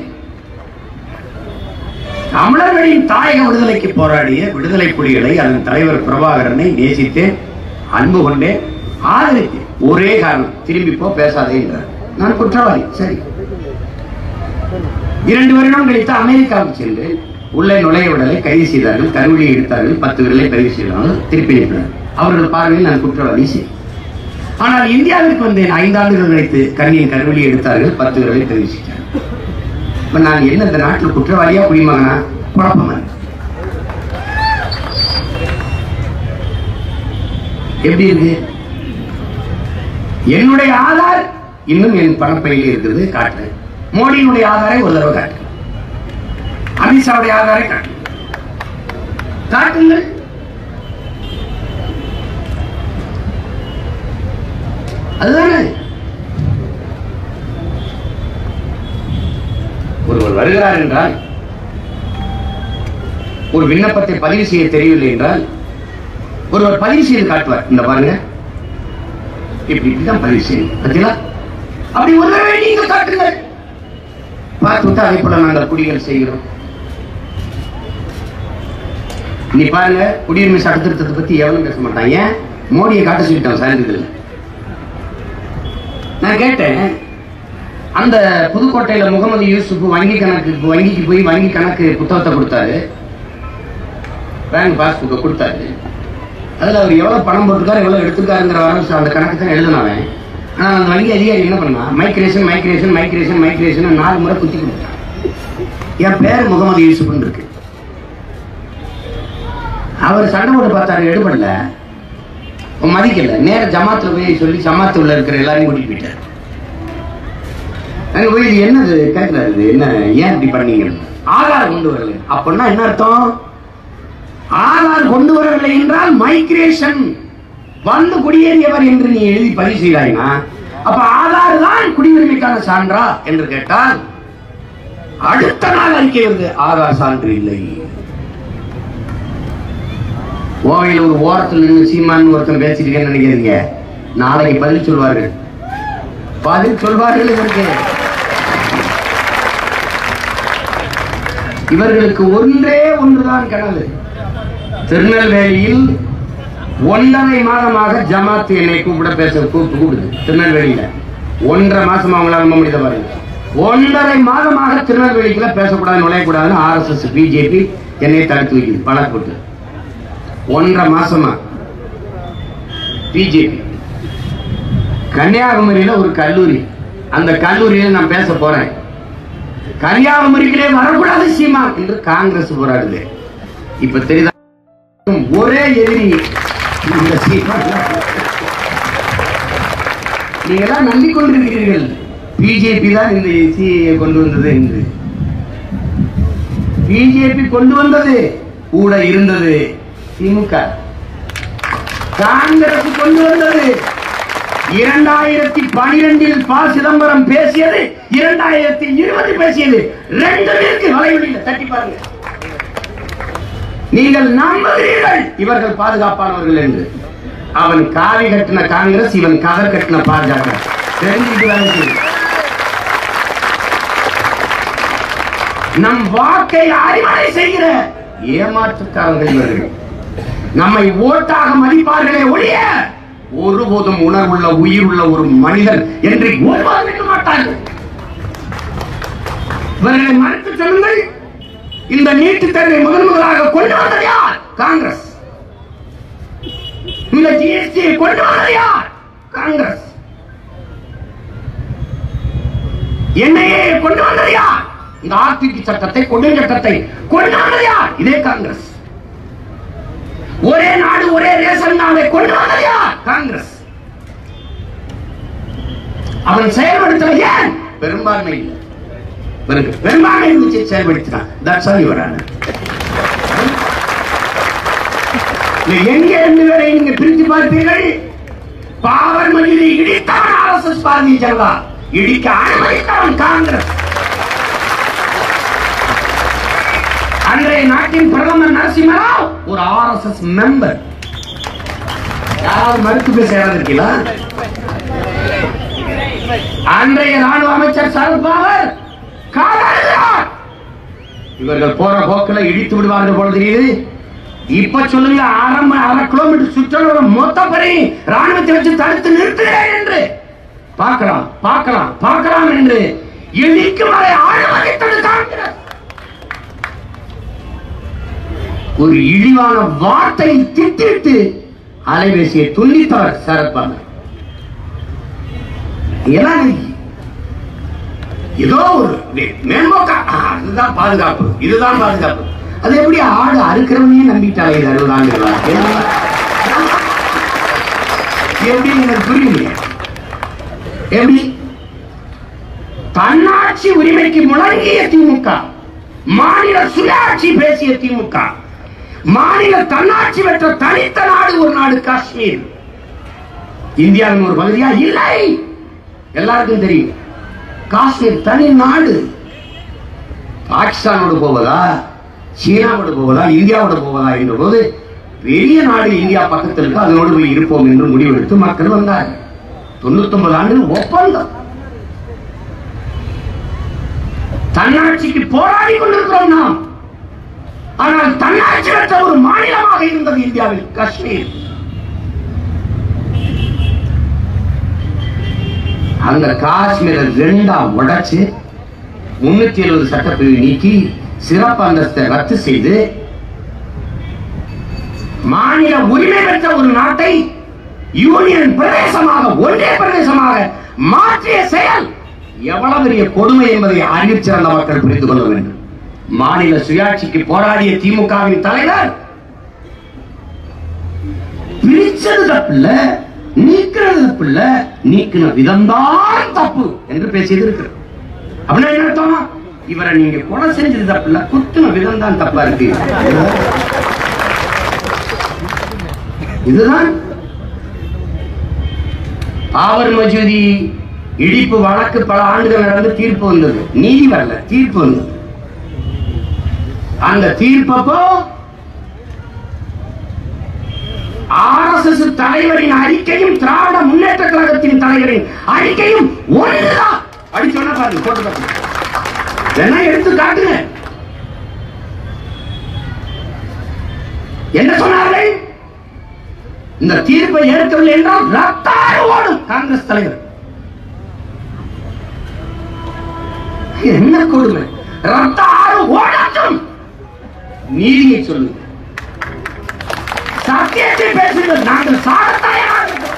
தமிழர்களின் தாயக விடுதலைக்கு போராடிய விடுதலை புலிகளை அதன் தலைவர் பிரபாகரனை நேசித்தேன் அன்பு கொண்டேன் ஆதரித்தேன் ஒரே காரணம் திரும்பி போ பேசாதே என்றார் நான் குற்றவாளி சரி இரண்டு வருடம் கழித்து அமெரிக்காவுக்கு சென்று உள்ளே நுழைய விடலை கைது செய்தார்கள் கருவிலை எடுத்தார்கள் பத்து விரலை பதிவு செய்தார்கள் திருப்பி அனுப்பினார் அவர்கள் பார்வையில் நான் குற்றவாளி சரி ஆனால் இந்தியாவிற்கு வந்தேன் ஐந்தாண்டுகள் கழித்து கண்ணியின் கருவிலை எடுத்தார்கள் பத்து விரலை பதிவு செய்தார்கள் இப்ப நான் என்ன இந்த நாட்டில் குற்றவாளியா குடிமகனா குழப்பமா எப்படி இருக்கு என்னுடைய ஆதார் இன்னும் என் பணப்பையில் இருக்குது காட்டுறேன் மோடியினுடைய ஆதாரை ஒரு தடவை காட்டு அமித்ஷாவுடைய ஆதாரை காட்டு காட்டுங்கள் அதுதானே ஒருவர் வருகிறார் என்றால் ஒரு விண்ணப்பத்தை பதிவு செய்ய தெரியவில்லை என்றால் ஒருவர் பதிவு செய்து காட்டுவார் இந்த பாருங்க இப்படி இப்படிதான் பதிவு செய்யணும் பார்த்தீங்களா அப்படி ஒரு தடவை நீங்க காட்டுங்கள் பார்த்து விட்டு அதே போல நாங்கள் குடிகள் செய்கிறோம் நீ பாருங்க குடியுரிமை சட்ட திருத்தத்தை பத்தி எவனும் பேச மாட்டான் ஏன் மோடியை காட்ட சொல்லிட்டான் சாயந்தரத்தில் நான் கேட்டேன் அந்த புதுக்கோட்டையில முகமது யூசுப் வங்கி கணக்கு வங்கிக்கு போய் வங்கி கணக்கு புத்தகத்தை கொடுத்தாரு பேங்க் பாஸ்புக்கை கொடுத்தாரு அதுல அவர் எவ்வளவு பணம் போட்டிருக்காரு எவ்வளவு எடுத்திருக்காருங்கிற வர அந்த கணக்கு தான் எழுதினவன் ஆனா அந்த வங்கி அதிகாரி என்ன பண்ணா மைக்ரேஷன் மைக்ரேஷன் மைக்ரேஷன் மைக்ரேஷன் நாலு முறை குத்தி கொடுத்தான் என் பேர் முகமது யூசுப்னு இருக்கு அவர் சண்டை போட்டு பார்த்தாரு எடுபடல மதிக்கல நேர ஜமாத்துல போய் சொல்லி ஜமாத்துல உள்ள இருக்கிற எல்லாரையும் கூட்டிட்டு போயிட்டாரு அங்க போய் இது என்னது கேட்கிறாரு இது என்ன ஏன் இப்படி பண்ணீங்க ஆதார் கொண்டு வரல அப்படின்னா என்ன அர்த்தம் ஆதார் கொண்டு வரவில்லை என்றால் மைக்ரேஷன் வந்து குடியேறியவர் என்று நீ எழுதி பதிவு செய்தாய்னா அப்ப ஆதார் தான் குடியுரிமைக்கான சான்றா என்று கேட்டால் அடுத்த நாள் அறிக்கை வருது ஆதார் சான்று இல்லை கோவையில் ஒரு ஓரத்தில் நின்று சீமான் ஒருத்தன் பேசிட்டு இருக்கேன்னு நினைக்கிறீங்க நாளைக்கு பதில் சொல்வார்கள் பதில் சொல்வார்கள் இதற்கு இவர்களுக்கு ஒன்றே ஒன்றுதான் கனவு திருநெல்வேலியில் ஒன்றரை மாதமாக ஜமாத் என்னை கூப்பிட பேச கூப்பிட்டு கூப்பிடுது திருநெல்வேலியில ஒன்றரை மாசம் அவங்களால நம்ப முடியல பாருங்க ஒன்றரை மாதமாக திருநெல்வேலிக்குள்ள பேசக்கூடாது நுழையக்கூடாதுன்னு ஆர்எஸ்எஸ் பிஜேபி என்னை தடுத்து வைக்குது பணம் போட்டு ஒன்றரை மாசமா பிஜேபி கன்னியாகுமரியில ஒரு கல்லூரி அந்த கல்லூரியில நான் பேச போறேன் கன்னியாகுமரியிலே வரக்கூடாது சீமா என்று காங்கிரஸ் போராடுது இப்ப தெரியுதா ஒரே எதிரி இந்த சீமா நீங்க எல்லாம் நம்பிக்கொண்டிருக்கிறீர்கள் பிஜேபி தான் இந்த சிஏ கொண்டு வந்தது என்று பிஜேபி கொண்டு வந்தது கூட இருந்தது திமுக காங்கிரஸ் கொண்டு வந்தது இரண்டாயிரத்தி பனிரெண்டில் ப சிதம்பரம் பேசியது இரண்டாயிரத்தி இருபது பேசியது ரெண்டு பேருக்கு வலைவெளியில் தட்டி பாருங்க நீங்கள் நம்புகிறீர்கள் இவர்கள் பாதுகாப்பானவர்கள் என்று அவன் காவி கட்டின காங்கிரஸ் இவன் கதர் கட்டின பாஜக தெரிஞ்சுட்டு வேலை செய்யுங்க. நம் வாக்கை அறிவடை செய்கிற ஏமாற்றுக்காரர்கள் இவர்கள் நம்மை ஓட்டாக மதிப்பார்களே ஒழிய ஒருபோதும் உணர்வுள்ள உயிருள்ள ஒரு மனிதன் என்று ஒருவர் விட மாட்டார்கள் இவர்களை மறுத்து சொல்லுங்கள் இந்த நீட்டு தேர்வை முதன் முதலாக கொண்டு வந்தது யார் காங்கிரஸ் இந்த ஜிஎஸ்டி கொண்டு வந்தது யார் காங்கிரஸ் என்ஐஏ கொண்டு வந்தது யார் இந்த ஆர்டிபி சட்டத்தை கொண்டு சட்டத்தை கொண்டு வந்தது யார் இதே காங்கிரஸ் ஒரே நாடு ஒரே ரேஷன் கார்டை கொண்டு வந்தது யார் காங்கிரஸ் அவன் செயல்படுத்தல ஏன் பெரும்பான்மை இல்லை இவருக்கு பெரும்பான்மை இருந்துச்சு செயல்படுத்தினான் தட்ஸ் ஆல் யுவர் இந்த எங்க ரெண்டு பேரை நீங்க பிரித்து பார்ப்பீர்கள் பாவர் மொழியை இடித்தவன் ஆர்எஸ்எஸ் பாரதிய ஜனதா இடிக்க அனுமதித்தவன் காங்கிரஸ் அன்றைய நாட்டின் பிரதமர் நரசிம்மராவ் ஒரு ஆர்எஸ்எஸ் மெம்பர் யாராவது மறுத்து பேச யாராவது இருக்கீங்களா அன்றைய ராணுவ அமைச்சர் சரத்பவார் காதலிக்கிறார் இவர்கள் போற போக்கில் இடித்து விடுவார்கள் போல தெரியுது இப்ப சொல்லுங்க அரை ம- அரை கிலோமீட்டர் சுற்றளவு மொத்த பரி ராணுவத்தை வச்சு தடுத்து நிறுத்துகிறேன் என்று பார்க்கலாம் பார்க்கலாம் பார்க்கலாம் என்று இடிக்கும் வரை அனுமதித்தது காங்கிரஸ் ஒரு இழிவான வார்த்தையை திட்டிட்டு அலைபேசியை துண்டித்தவர் சரத்பவார் எல்லாம் இன்னைக்கு ஏதோ ஒரு மே- மேம்போக்கா ஆ, அதுதான் பாதுகாப்பு இதுதான் பாதுகாப்பு அது எப்படி ஆடு அறுக்கிறவனே நம்பிட்டாங்க இது அறுபது ஆண்டுகளா எப்படி எனக்கு புரியலையே எப்படி தன்னாட்சி உரிமைக்கு முழங்கிய திமுக மாநில சுயாட்சி பேசிய திமுக மாநில தன்னாட்சி பெற்ற தனித்த நாடு ஒரு நாடு காஷ்மீர் இந்தியாவின் ஒரு பகுதியா இல்லை எல்லாருக்கும் தெரியும் காஷ்மீர் தனி நாடு பாகிஸ்தானோடு போவதா சீனாவோடு போவதா இந்தியாவோடு போவதா என்ற போது பெரிய நாடு இந்தியா பக்கத்தில் இருக்கு அதனோடு போய் இருப்போம் என்று முடிவெடுத்து மக்கள் வந்தார்கள் தொண்ணூத்தி ஒன்பது ஆண்டுகள் ஒப்பந்தம் தன்னாட்சிக்கு போராடி கொண்டிருக்கிறோம் நாம் ஆனால் தன்னாட்சி பெற்ற ஒரு மாநிலமாக இருந்தது இந்தியாவில் காஷ்மீர் அந்த காஷ்மீரை ரெண்டா உடைச்சு முன்னூத்தி எழுபது சட்டப்பிரிவு நீக்கி சிறப்பு அந்தஸ்தை ரத்து செய்து மாநில உரிமை பெற்ற ஒரு நாட்டை யூனியன் பிரதேசமாக ஒன்றிய பிரதேசமாக மாற்றிய செயல் எவ்வளவு பெரிய கொடுமை என்பதை அறிவிச்சிறந்த மக்கள் புரிந்து கொள்ள வேண்டும் மாநில சுயாட்சிக்கு போராடிய திமுகவின் தலைவர் பிரிச்சது தப்பு இல்ல நீக்கிறது தப்பு இல்ல நீக்கின விதம்தான் தப்பு என்று பேசியது இருக்கு அப்படின்னா என்ன அர்த்தம் இவரை நீங்க கொலை செஞ்சது தப்பு இல்ல குத்துன விதம் தான் தப்பா இருக்கு இதுதான் பாவர் மஜூதி இடிப்பு வழக்கு பல ஆண்டுகள் நடந்து தீர்ப்பு வந்தது நீதி வரல தீர்ப்பு வந்தது அந்த தீர்ப்பப்போ ஆர்எஸ்எஸ் தலைவரின் அறிக்கையும் திராவிட முன்னேற்ற கழகத்தின் தலைவரின் அறிக்கையும் ஒன்றுதான் அப்படி சொன்னா பாருங்க போட்டு பாருங்க வேணா எடுத்து காட்டுங்க என்ன சொன்னார்கள் இந்த தீர்ப்பை ஏற்கவில்லை என்றால் ரத்தாறு ஓடும் காங்கிரஸ் தலைவர் என்ன கொடுமை ரத்தாறு ஓடட்டும் நீதியை சொல்லுங்க சத்தியத்தை பேசுங்கள் நாங்கள் சாக தயாராக இருக்கிறோம்.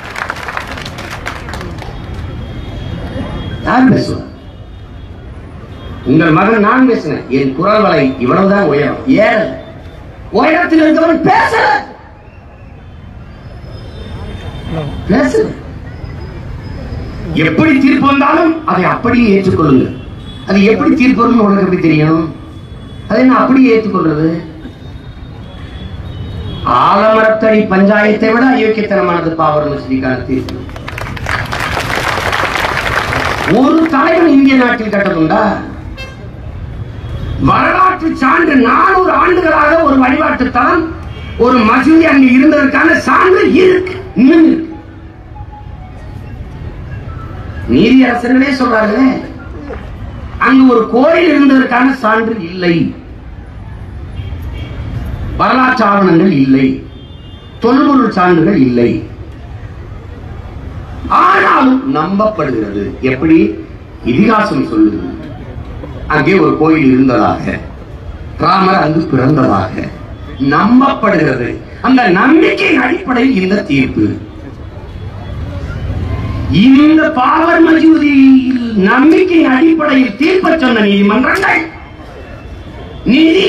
யார் பேசுவார் உங்கள் மகன் நான் பேசினேன் என் குரல் வலை இவ்வளவுதான் உயரம் ஏற உயரத்தில் இருக்கிறவன் பேசல பேசல எப்படி தீர்ப்பு வந்தாலும் அதை அப்படியே ஏற்றுக்கொள்ளுங்கள் அது எப்படி தீர்ப்பு வரும்னு உனக்கு எப்படி தெரியும் அதை நான் அப்படியே ஏற்றுக்கொள்றது ஆலமரத்தடி பஞ்சாயத்தை விட அயோக்கியத்தனமானது பாவர் மசூதிக்கான தீர்ப்பு ஒரு தலைவன் இந்திய நாட்டில் கட்டதுண்டா வரலாற்று சான்று நானூறு ஆண்டுகளாக ஒரு வழிபாட்டு தலம் ஒரு மசூதி அங்கு இருந்ததற்கான சான்று இருக்கு இன்னும் இருக்கு நீதியரசர்களே சொல்றார்களே அங்கு ஒரு கோயில் இருந்ததற்கான சான்று இல்லை வரலாற்று ஆவணங்கள் இல்லை தொல்பொருள் சான்றுகள் இல்லை ஆனாலும் நம்பப்படுகிறது எப்படி இதிகாசம் சொல்லுது அங்கே ஒரு கோயில் இருந்ததாக ராமர் அங்கு பிறந்ததாக நம்பப்படுகிறது அந்த நம்பிக்கையின் அடிப்படையில் இந்த தீர்ப்பு இந்த பாவர் மஜூதியில் நம்பிக்கையின் அடிப்படையில் தீர்ப்ப சொன்ன நீதிமன்றங்கள் நீதி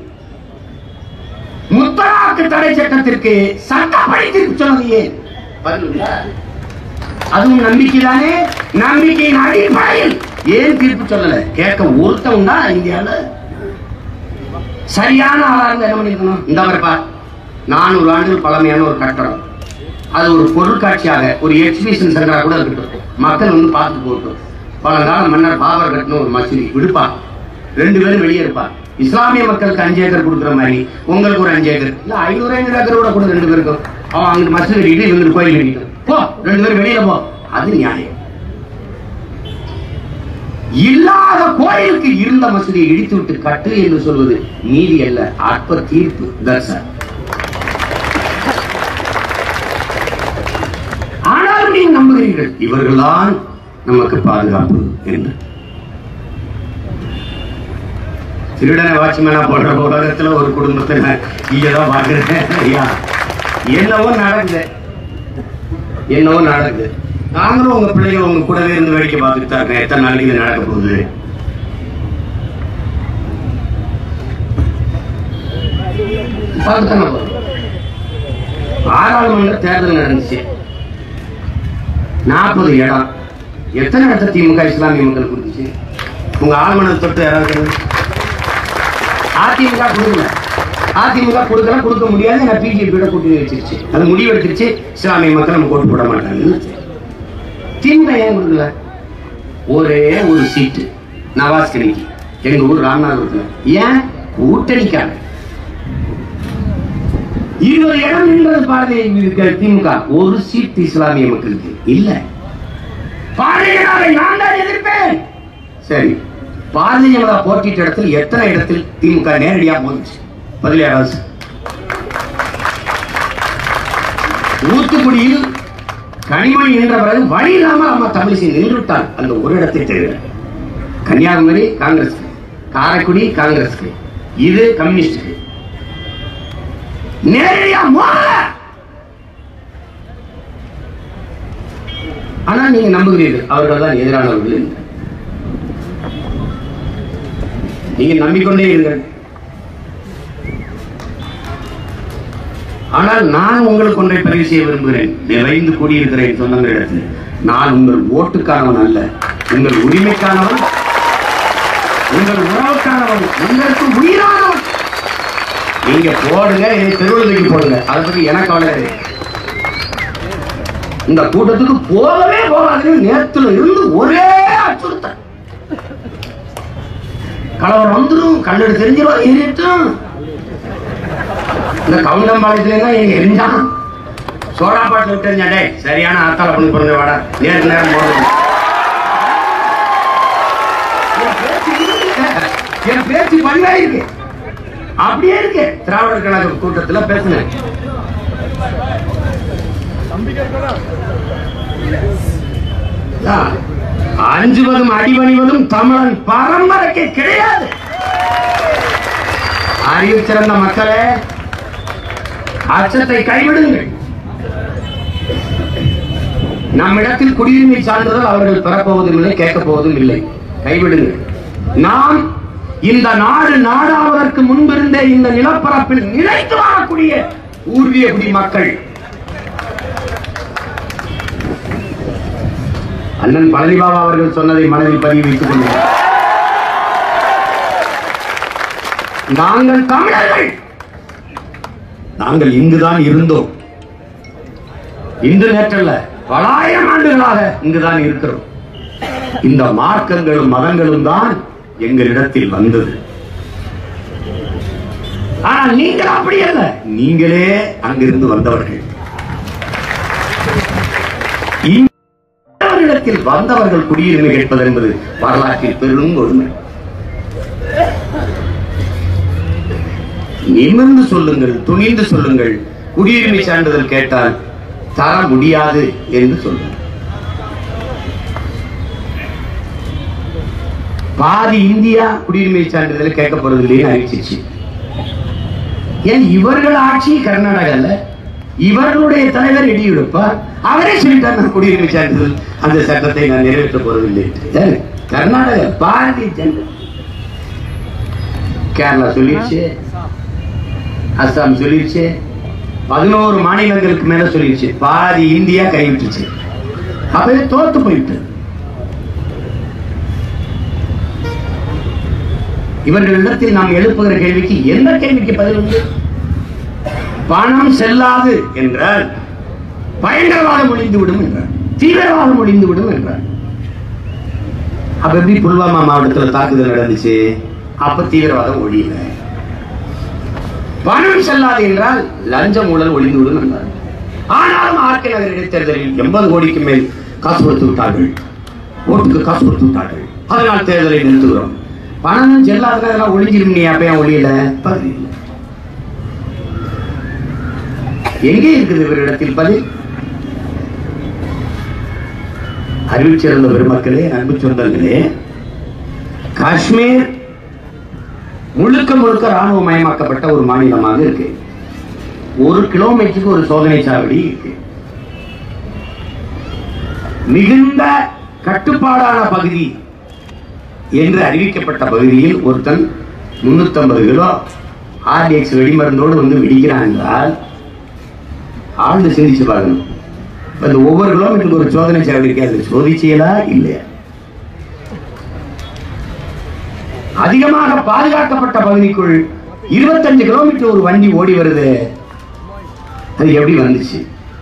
முத்தலாக்கு தடை சட்டத்திற்கு சட்டப்படி தீர்ப்பு சொன்னது ஏன் பதில் உண்டா? அதுவும் நம்பிக்கை தானே நம்பிக்கையின் அடிப்படையில் ஏன் தீர்ப்பு சொல்லல கேட்க ஒருத்தன் உண்டா இந்தியால சரியான ஆளா இருந்தா என்ன பண்ணிருக்கணும் இந்த மாதிரிப்பா நானூறு ஆண்டுகள் பழமையான ஒரு கட்டடம் அது ஒரு பொருட்காட்சியாக ஒரு எக்ஸிபிஷன் சென்டரா கூட இருக்கட்டும் மக்கள் வந்து பார்த்து போகட்டும் பழங்கால மன்னர் பாபர் கட்டின ஒரு மசூதி விடுப்பா ரெண்டு பேரும் வெளியே இருப்பா இஸ்லாமிய மக்களுக்கு அஞ்சு ஏக்கர் கொடுக்குற மாதிரி உங்களுக்கு ஒரு அஞ்சு ஏக்கர் இல்ல ஐநூறு ஐநூறு ஏக்கர் கூட கூட ரெண்டு பேருக்கும் அவன் அங்க மசூதி கட்டிட்டு இவங்க கோயில் கட்டிட்டு போ ரெண்டு பேரும் வெளியில போ அது நியாயம் இல்லாத கோயிலுக்கு இருந்த மசூதியை இடித்து விட்டு கட்டு என்று சொல்வது நீதி அல்ல அற்ப தீர்ப்பு தர்சன் ஆனால் நீங்கள் நம்புகிறீர்கள் இவர்கள்தான் நமக்கு பாதுகாப்பு என்று திருடனை வாட்ச்மேனா போடுற உலகத்துல ஒரு குடும்பத்தை நான் இங்கதான் பாக்குறேன் ஐயா என்னவோ நடக்குது என்னவோ நடக்குது நாங்களும் உங்க பிள்ளைகள் உங்க கூடவே இருந்து வேடிக்கை பார்த்துட்டு தான் இருக்கேன் எத்தனை நாளைக்கு இது நடக்க போகுது பார்த்துத்தானே போறோம். பாராளுமன்ற தேர்தல் நடந்துச்சு நாற்பது இடம் எத்தனை இடத்த திமுக இஸ்லாமிய மக்கள் கொடுத்துச்சு உங்க ஆழ்மனது தொட்டு யாராவது அதிமுக கொடுக்கல அதிமுக கொடுக்கல கொடுக்க முடியாது நான் பிஜேபியோட கூட்டணி வச்சிருச்சு அது முடிவு எடுத்துருச்சு இஸ்லாமிய மக்கள் நம்ம ஓட்டு போட மாட்டாங்க திமுக ஏன் கொடுக்கல ஒரே ஒரு சீட்டு நவாஸ் கணிக்கு எங்க ஊர் ராமநாதபுரத்துல ஏன் கூட்டணிக்காக இருபது இடம் நின்றது பாரதிய திமுக ஒரு சீட் இஸ்லாமிய மக்களுக்கு இல்ல பாரதிய ஜனதாவை நான் தான் எதிர்ப்பேன் சரி பாரதிய ஜனதா போட்டியிட்ட இடத்தில் எத்தனை இடத்தில் திமுக நேரடியா போச்சு பதில் யாராவது ஊத்துக்குடியில் கனிமணி நின்ற பிறகு வழி இல்லாமல் அம்மா தமிழிசை நின்று விட்டார் அந்த ஒரு இடத்தை தவிர கன்னியாகுமரி காங்கிரஸ் காரைக்குடி காங்கிரஸ்க்கு இது கம்யூனிஸ்டுக்கு நேரடியா மோதல ஆனா நீங்க நம்புகிறீர்கள் அவர்கள் தான் எதிரானவர்கள் என்று. நீங்க நம்பிக்கொண்டே இருங்கள் ஆனால் நான் உங்களுக்கு ஒன்றை பதிவு செய்ய விரும்புகிறேன் நிறைந்து கூடியிருக்கிறேன் சொந்தங்களிடத்தில் நான் உங்கள் ஓட்டுக்கானவன் அல்ல உங்கள் உரிமைக்கானவன் உங்கள் உறவுக்கானவன் உங்களுக்கு உயிரானவன் நீங்க போடுங்க என்னை தெருவில் தூக்கி போடுங்க அதை பத்தி எனக்கு கவலை கிடையாது. இந்த கூட்டத்துக்கு போகவே போகாதுன்னு நேரத்துல இருந்து ஒரே அச்சுறுத்தல் கலவரம் வந்துடும் கல்லடு தெரிஞ்சிடும் எரியட்டும் இந்த கவுண்டம்பாளையத்துல தான் எங்க எரிஞ்சான் சோடா பாட்டில் விட்டு எரிஞ்சாடே சரியான ஆத்தால பண்ணி பிறந்த வாடா நேருக்கு நேரம் போடுவோம் என் பேச்சு இருக்கு. என் பேச்சு பதிவாயிருக்கு அப்படியே இருக்கு திராவிடர் கழக கூட்டத்துல பேசுனேன் ஆ, அஞ்சுவதும் அடிபணிவதும் தமிழன் பரம்பரைக்கு கிடையாது அறிவு சிறந்த மக்களே அச்சத்தை கைவிடுங்கள் நம்மிடத்தில் குடியுரிமை சான்றிதழ் அவர்கள் பெறப்போவதும் இல்லை கேட்கப் போவதும் இல்லை கைவிடுங்கள் நாம் இந்த நாடு நாடாவதற்கு முன்பிருந்தே இந்த நிலப்பரப்பில் நிலைத்து வாழக்கூடிய ஊர்விய குடி மக்கள் அண்ணன் பழனிபாபா அவர்கள் சொன்னதை மனதில் பதிவு வைத்துக் கொள்ளுங்கள் நாங்கள் தமிழர்கள் நாங்கள் இங்குதான் இருந்தோம் இன்று நேற்றல்ல பலாயிரம் ஆண்டுகளாக இங்குதான் இருக்கிறோம் இந்த மார்க்கங்களும் மதங்களும் தான் எங்களிடத்தில் வந்தது ஆனால் நீங்கள் அப்படி அல்ல நீங்களே அங்கிருந்து வந்தவர்கள் இந்தியாவிடத்தில் வந்தவர்கள் குடியுரிமை கேட்பது என்பது வரலாற்றில் பெரும் கொடுமை நிமிர்ந்து சொல்லுங்கள் துணிந்து சொல்லுங்கள் குடியுரிமை சான்றிதழ் கேட்டால் தர முடியாது என்று சொல்லுங்கள் பாதி இந்தியா குடியுரிமை சான்றிதழ் கேட்க போறதில்லைன்னு அறிவிச்சிச்சு ஏன் இவர்கள் ஆட்சி கர்நாடகால இவர்களுடைய தலைவர் எடியூரப்பா அவரே சொல்லிட்டார் நான் குடியுரிமை சான்றிதழ் அந்த சட்டத்தை நான் நிறைவேற்ற போறதில்லை ஏன்? கர்நாடகா பாரதிய ஜனதா கேரளா சொல்லிடுச்சு அஸ்ஸாம் சொல்லிடுச்சு பதினோரு மாநிலங்களுக்கு மேல சொல்லிடுச்சு பாதி இந்தியா கைவிட்டுச்சு அப்பவே தோத்து போயிட்டு இவர்களிடத்தில் நாம் எழுப்புகிற கேள்விக்கு எந்த கேள்விக்கு பதில் உண்டு பணம் செல்லாது என்றால் பயங்கரவாதம் ஒழிந்து விடும் என்றார் தீவிரவாதம் ஒழிந்து விடும் என்றார் அப்ப எப்படி புல்வாமா மாவட்டத்துல தாக்குதல் நடந்துச்சு அப்ப தீவிரவாதம் ஒழியல பணம் செல்லாது என்றால் லஞ்சம் ஊழல் ஒழிந்து விடும் என்றார் ஆனாலும் ஆர்கே நகர் இடைத்தேர்தலில் எண்பது கோடிக்கு மேல் காசு கொடுத்து விட்டார்கள் ஓட்டுக்கு காசு கொடுத்து விட்டார்கள் அதனால் தேர்தலை நிறுத்துகிறோம் பணம் செல்லாததெல்லாம் ஒழிஞ்சிரும் நீ அப்ப ஏன் ஒழியல பதில் இல்லை. எங்கே இருக்குது இவரிடத்தில் பதில் அறிவிச்சிருந்த பெருமக்களே அன்பு சொந்தங்களே காஷ்மீர் முழுக்க முழுக்க ராணுவ மயமாக்கப்பட்ட ஒரு மாநிலமாக இருக்கு ஒரு கிலோமீட்டருக்கு ஒரு சோதனை சாவடி இருக்கு மிகுந்த கட்டுப்பாடான பகுதி என்று அறிவிக்கப்பட்ட பகுதியில் ஒருத்தன் 350 கிலோ ஆர்டிஎக்ஸ் வெடிமருந்தோடு வந்து வெடிக்கிறான் என்றால் ஆழ்ந்து சிந்திச்சு பார்க்கணும் இப்ப இந்த ஒவ்வொரு கிலோமீட்டருக்கு ஒரு சோதனை சாவடி இருக்கு அது சோதிச்சியலா இல்லையா அதிகமாக பாதுகாக்கப்பட்ட பகுதிக்குள் 25 கிலோமீட்டர் ஒரு வண்டி ஓடி வருது அது எப்படி வந்துச்சு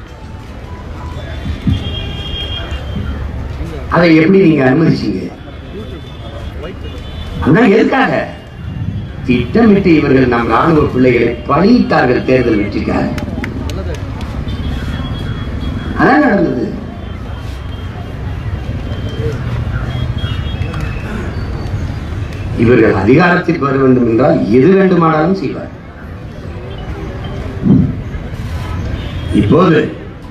அதை எப்படி நீங்க அனுமதிச்சீங்க அதான் எதுக்காக திட்டமிட்டு இவர்கள் நம் ராணுவ பிள்ளைகளை பணியிட்டார்கள் தேர்தல் வெற்றிக்காக அதான் நடந்தது இவர்கள் அதிகாரத்திற்கு வர வேண்டும் என்றால் எது வேண்டுமானாலும் செய்வார் இப்போது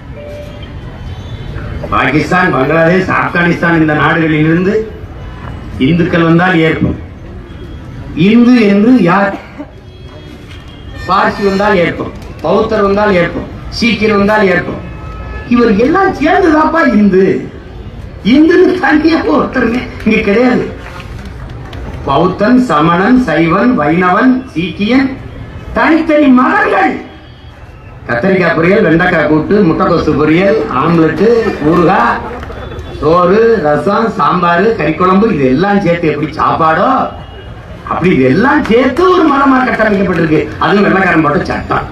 பாகிஸ்தான் பங்களாதேஷ் ஆப்கானிஸ்தான் இந்த நாடுகளில் இருந்து இந்துக்கள் வந்தால் ஏற்போம் இந்து என்று யார் பார்சி வந்தால் ஏற்போம் பௌத்தர் வந்தால் ஏற்போம் சீக்கியர் வந்தால் ஏற்போம் இவர் எல்லாம் சேர்ந்துதாப்பா இந்து இந்துன்னு தனியா ஒருத்தருமே இங்க கிடையாது பௌத்தன் சமணன் சைவன் வைணவன் சீக்கியன் தனித்தனி மதங்கள் கத்தரிக்காய் பொரியல் வெண்டைக்காய் கூட்டு முட்டைக்கோசு பொரியல் ஆம்லெட்டு ஊறுகாய் சோறு ரசம் சாம்பார் கறிக்குழம்பு இது எல்லாம் சேர்த்து எப்படி சாப்பாடோ அப்படி இதெல்லாம் சேர்த்து ஒரு மதமா கட்டமைக்கப்பட்டிருக்கு அதுவும் வெள்ளக்காரன் போட்ட சட்டம்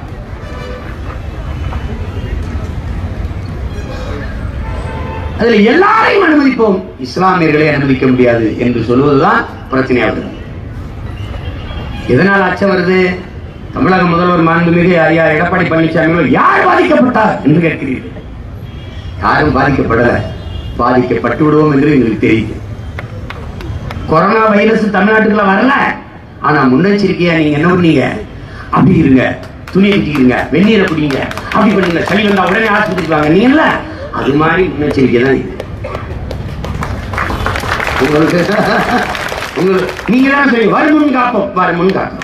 அதுல எல்லாரையும் அனுமதிப்போம் இஸ்லாமியர்களை அனுமதிக்க முடியாது என்று சொல்வதுதான் பிரச்சனையாகுது எதனால் அச்சம் வருது தமிழக முதல்வர் மாண்புமிகு ஐயா எடப்பாடி பழனிசாமி அவர்கள் யார் பாதிக்கப்பட்டார் என்று கேட்கிறீர்கள் யாரும் பாதிக்கப்படல பாதிக்கப்பட்டு விடுவோம் என்று எங்களுக்கு தெரியுது கொரோனா வைரஸ் தமிழ்நாட்டுக்குள்ள வரல ஆனா முன்னெச்சரிக்கையா நீங்க என்ன பண்ணீங்க அப்படி இருங்க துணியை கட்டிக்கிறீங்க வெந்நீரை குடிங்க அப்படி பண்ணுங்க சளி வந்தா உடனே ஆஸ்பத்திரிக்கு வாங்க நீங்க இல்ல அது மாதிரி முன்னெச்சரிக்கை தான் இது உங்களுக்கு உங்களுக்கு நீங்க தான் சொல்லி வருமுன் காப்போம் வருமுன் காப்போம்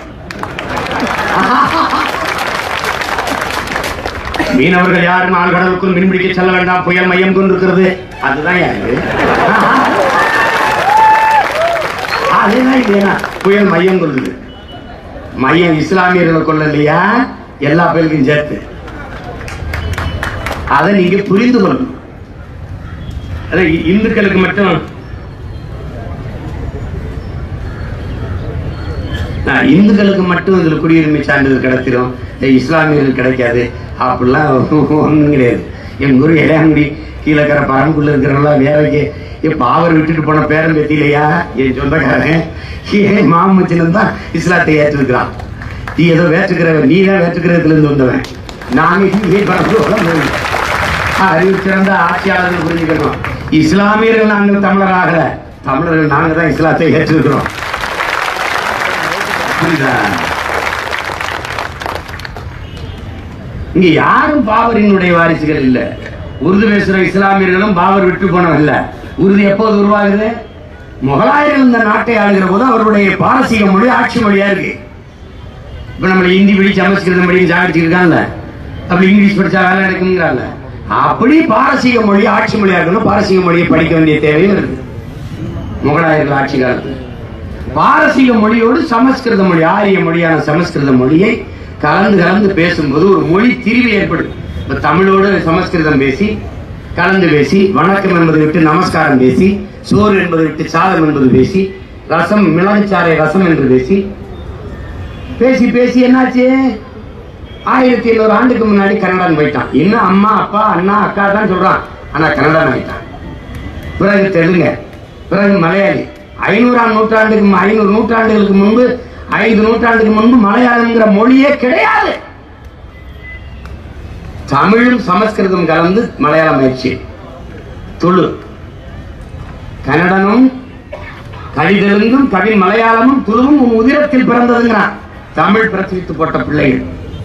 மீனவர்கள் யாரும் ஆழ்கடலுக்குள் மீன்பிடிக்க செல்ல வேண்டாம் புயல் மையம் கொண்டிருக்கிறது அதுதான் யாரு அதுதான் இது என்ன? புயல் மையம் கொள்ளுது மையம் இஸ்லாமியர்களை கொள்ளலையா எல்லா பேருக்கும் சேர்த்து அதை நீங்க புரிந்து கொள்ளணும் அதை இந்துக்களுக்கு மட்டும் நான் இந்துக்களுக்கு மட்டும் இதுல குடியுரிமை சான்றிதழ் கிடைச்சிரும் இந்த இஸ்லாமியர்களுக்கு கிடைக்காது அப்படிலாம் ஒண்ணும் கிடையாது என் குரு இளையாங்குடி கீழக்கரை பரம்புள்ள இருக்கிறவங்களாம் வேலைக்கு இப்ப அவர் விட்டுட்டு போன பேரம் பேத்திலையா என் சொந்தக்காரன் என் மாமச்சினம் தான் இஸ்லாத்தை ஏற்றிருக்கிறான் நீ ஏதோ வேற்றுக்கிறவன் நீ தான் வேற்றுக்கிறதுல இருந்து வந்தவன் நாங்க இங்கே பரம்பு அறிவு சிறந்த ஆட்சியாளர்கள் புரிஞ்சுக்கணும் இஸ்லாமியர்கள் நாங்கள் தமிழர் ஆகல தமிழர்கள் நாங்க தான் இஸ்லாத்தை ஏற்றிருக்கிறோம் புரியுதா இங்க யாரும் பாபரினுடைய வாரிசுகள் இல்ல உருது பேசுற இஸ்லாமியர்களும் பாபர் விட்டு போனவன் இல்ல உருது எப்போது உருவாகுது முகலாயர்கள் இந்த நாட்டை ஆளுகிற போது அவருடைய பாரசீக மொழி ஆட்சி மொழியா இருக்கு இப்ப நம்மள ஹிந்தி படி சமஸ்கிருதம் படி சாடிச்சிருக்காங்கல்ல அப்படி இங்கிலீஷ் படிச்சா வேலை நடக்குங்கிறாங்க அப்படி பாரசீக மொழி ஆட்சி மொழியா இருக்கணும் பாரசீக மொழியை படிக்க வேண்டிய தேவையும் இருக்கு முகலாயர்கள் ஆட்சி காலத்தில் பாரசீக மொழியோடு சமஸ்கிருத மொழி ஆரிய மொழியான சமஸ்கிருத மொழியை கலந்து கலந்து பேசும்போது ஒரு மொழி திரிவு ஏற்படும் இப்ப தமிழோடு சமஸ்கிருதம் பேசி கலந்து பேசி வணக்கம் என்பதை விட்டு நமஸ்காரம் பேசி சோறு என்பதை விட்டு சாதம் என்பது பேசி ரசம் மிளகுச்சாறை ரசம் என்று பேசி பேசி பேசி என்னாச்சு ஆயிரத்தி எழுநூறு ஆண்டுக்கு முன்னாடி கன்னடன் போயிட்டான் இன்னும் அம்மா அப்பா அண்ணா அக்கா தான் சொல்றான் ஆனா கன்னடன் ஆயிட்டான் பிறகு தெலுங்க பிறகு மலையாளி ஐநூறாம் நூற்றாண்டுக்கு மு- ஐநூறு நூற்றாண்டுகளுக்கு முன்பு ஐந்து நூற்றாண்டுக்கு முன்பு மலையாளம்ங்கிற மொழியே கிடையாது தமிழும் சமஸ்கிருதம் கலந்து மலையாளம் ஆயிடுச்சு துளு கன்னடனும் கவிதெலுங்கும் கவி மலையாளமும் துளுவும் உன் உதிரத்தில் பிறந்ததுங்கிறான் தமிழ் பிரச்சரித்து போட்ட பிள்ளைகள்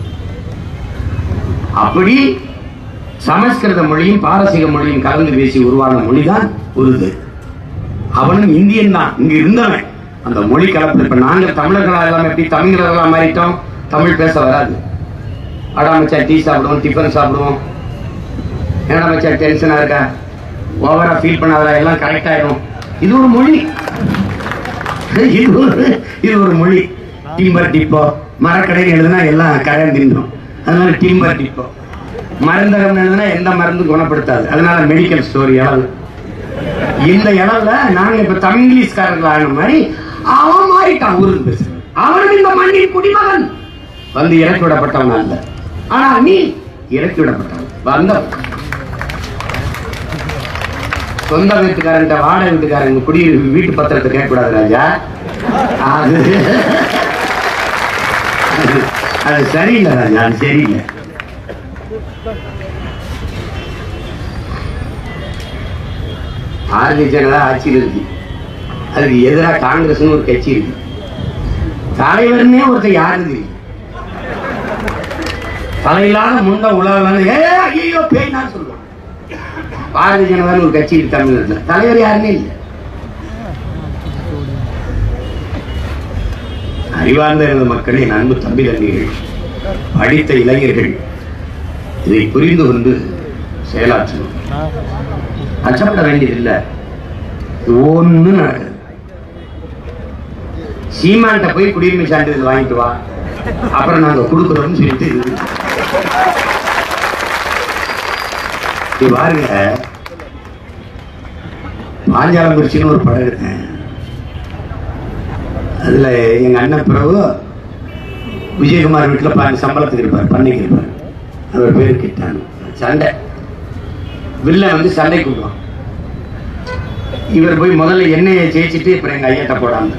அப்படி சமஸ்கிருத மொழியும் பாரசீக மொழியும் கலந்து பேசி உருவான மொழிதான் உருது அவனும் இந்தியன் தான் இங்க இருந்தவன் அந்த மொழி கலப்பு இப்ப நாங்க தமிழர்களா எல்லாம் எப்படி தமிழர்களா மாறிட்டோம் தமிழ் பேச வராது அடா மச்சான் டீ சாப்பிடுவோம் டிஃபன் சாப்பிடுவோம் என்னடா மச்சான் டென்ஷனா இருக்கா ஓவரா ஃபீல் பண்ணாதடா எல்லாம் கரெக்ட் ஆயிடும் இது ஒரு மொழி இது ஒரு இது ஒரு மொழி டிம்பர் டிப்போ மரக்கடை எழுதுனா எல்லாம் கடன் தின்னும் அதனால டிம்பர் டிப்போ மருந்தகம் எழுதுனா எந்த மருந்தும் குணப்படுத்தாது அதனால மெடிக்கல் ஸ்டோரி அளவு இந்த இடம்ல நாங்க இப்ப தமிழ்காரர்கள் ஆன மாதிரி அவன் மாறிட்டான் ஊருக்கு பேசுறேன் அவனும் இந்த மண்ணின் குடிமகன் வந்து இறக்கி விடப்பட்டவன் அல்ல ஆனா நீ இறக்கி விடப்பட்டவன் வந்த சொந்த வீட்டுக்காரன்ட்ட வாடகை வீட்டுக்காரங்க குடி வீட்டு பத்திரத்தை கேட்கக்கூடாது ராஜா அது அது- அது சரியில்லை ராஜா அது சரியில்லை பாரதிய ஜனதா ஆட்சியில் இருக்கு அதுக்கு எதிராக காங்கிரஸ்னு ஒரு கட்சி இருக்கு தலைவர்னே ஒருத்தர் யாரும் தெரியும் தலையில்லாத முண்ட உலகம் ஏ ஐயோ பேய்னா சொல்லுவான் பாரதிய ஜனதான்னு ஒரு கட்சி இருக்கு தமிழ்நாட்டில் தலைவர் யாருமே இல்லை அறிவார்ந்த எனது மக்களே அன்பு தம்பி தம்பிகள் படித்த இளைஞர்கள் இதை புரிந்து கொண்டு செயலாற்றணும் அச்சப்பட வேண்டியதில்லை ஒண்ணு நடக்குது சீமான்ட்ட போய் குடியுரிமை சான்றிதழ் வாங்கிட்டு வா அப்புறம் நாங்க கொடுக்குறோம்னு சொல்லிட்டு இது பாருங்க பாஞ்சாலங்குறிச்சின்னு ஒரு படம் எடுத்தேன் அதுல எங்க அண்ணன் பிரபு விஜயகுமார் வீட்டுல பாருங்க சம்பளத்துக்கு இருப்பார் பண்ணைக்கு இருப்பார் அவர் பேரு கிட்டான் சண்டை வில்ல வந்து சண்டை கூப்பிடுவான் இவர் போய் முதல்ல எண்ணெயை ஜெயிச்சுட்டு அப்புறம் எங்க ஐயாட்ட போடாம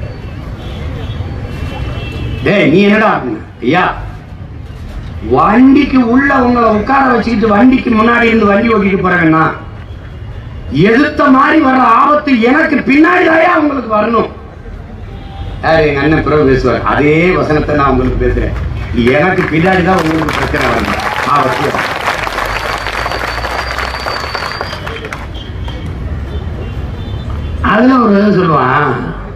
டேய் நீ என்னடா அப்படின்னா ஐயா வண்டிக்கு உள்ள உங்களை உட்கார வச்சுக்கிட்டு வண்டிக்கு முன்னாடி இருந்து வண்டி ஓட்டிட்டு போறேன்னா எதிர்த்த மாதிரி வர்ற ஆபத்து எனக்கு பின்னாடி தாயா உங்களுக்கு வரணும் யாரு எங்க அண்ணன் பிறகு பேசுவார் அதே வசனத்தை நான் உங்களுக்கு பேசுறேன் எனக்கு பின்னாடி தான் உங்களுக்கு பிரச்சனை வரணும் ஆபத்து அதுல ஒரு இது சொல்லுவான்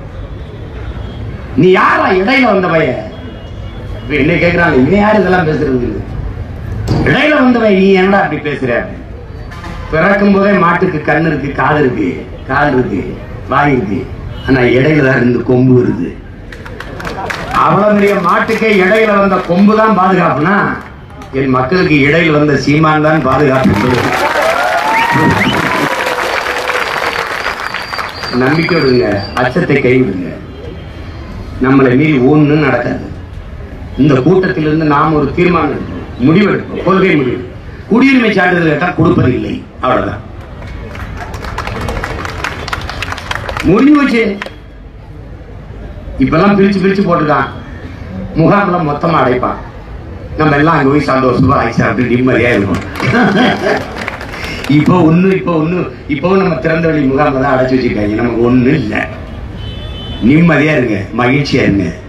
நீ யாரா இடையில வந்த பையன் இப்ப என்ன கேக்குறாங்க இவன் யாரு இதெல்லாம் பேசுறது இடையில வந்தவன் நீ என்னடா அப்படி பேசுற பிறக்கும் போதே மாட்டுக்கு கண் இருக்கு காது இருக்கு கால் இருக்கு வாய் இருக்கு ஆனா இடையில தான் இருந்து கொம்பு வருது அவ்வளவு பெரிய மாட்டுக்கே இடையில வந்த கொம்பு தான் பாதுகாப்புனா என் மக்களுக்கு இடையில வந்த சீமான் தான் பாதுகாப்பு நம்பிக்கை விடுங்க அச்சத்தை கைவிடுங்க நம்மளை மீறி ஒண்ணும் நடக்காது இந்த கூட்டத்திலிருந்து நாம் ஒரு தீர்மானம் எடுப்போம் முடிவு எடுப்போம் கொள்கை முடிவு குடியுரிமை சான்றிதழ் கேட்டால் கொடுப்பது இல்லை அவ்வளவுதான் முடிஞ்சு வச்சு இப்பெல்லாம் பிரிச்சு பிரிச்சு போட்டுட்டான் முகாம்ல மொத்தமா அடைப்பான் நம்ம எல்லாம் அங்க போய் சந்தோஷமா ஆயிடுச்சு அப்படி நிம்மதியா இருக்கும் இப்போ ஒண்ணு இப்போ ஒண்ணு இப்பவும் நம்ம திறந்த வெளி முகாம்ல தான் அடைச்சு வச்சிருக்காங்க நமக்கு ஒண்ணு இல்ல நிம்மதியா இருங்க மகிழ்ச்சியா இருங்க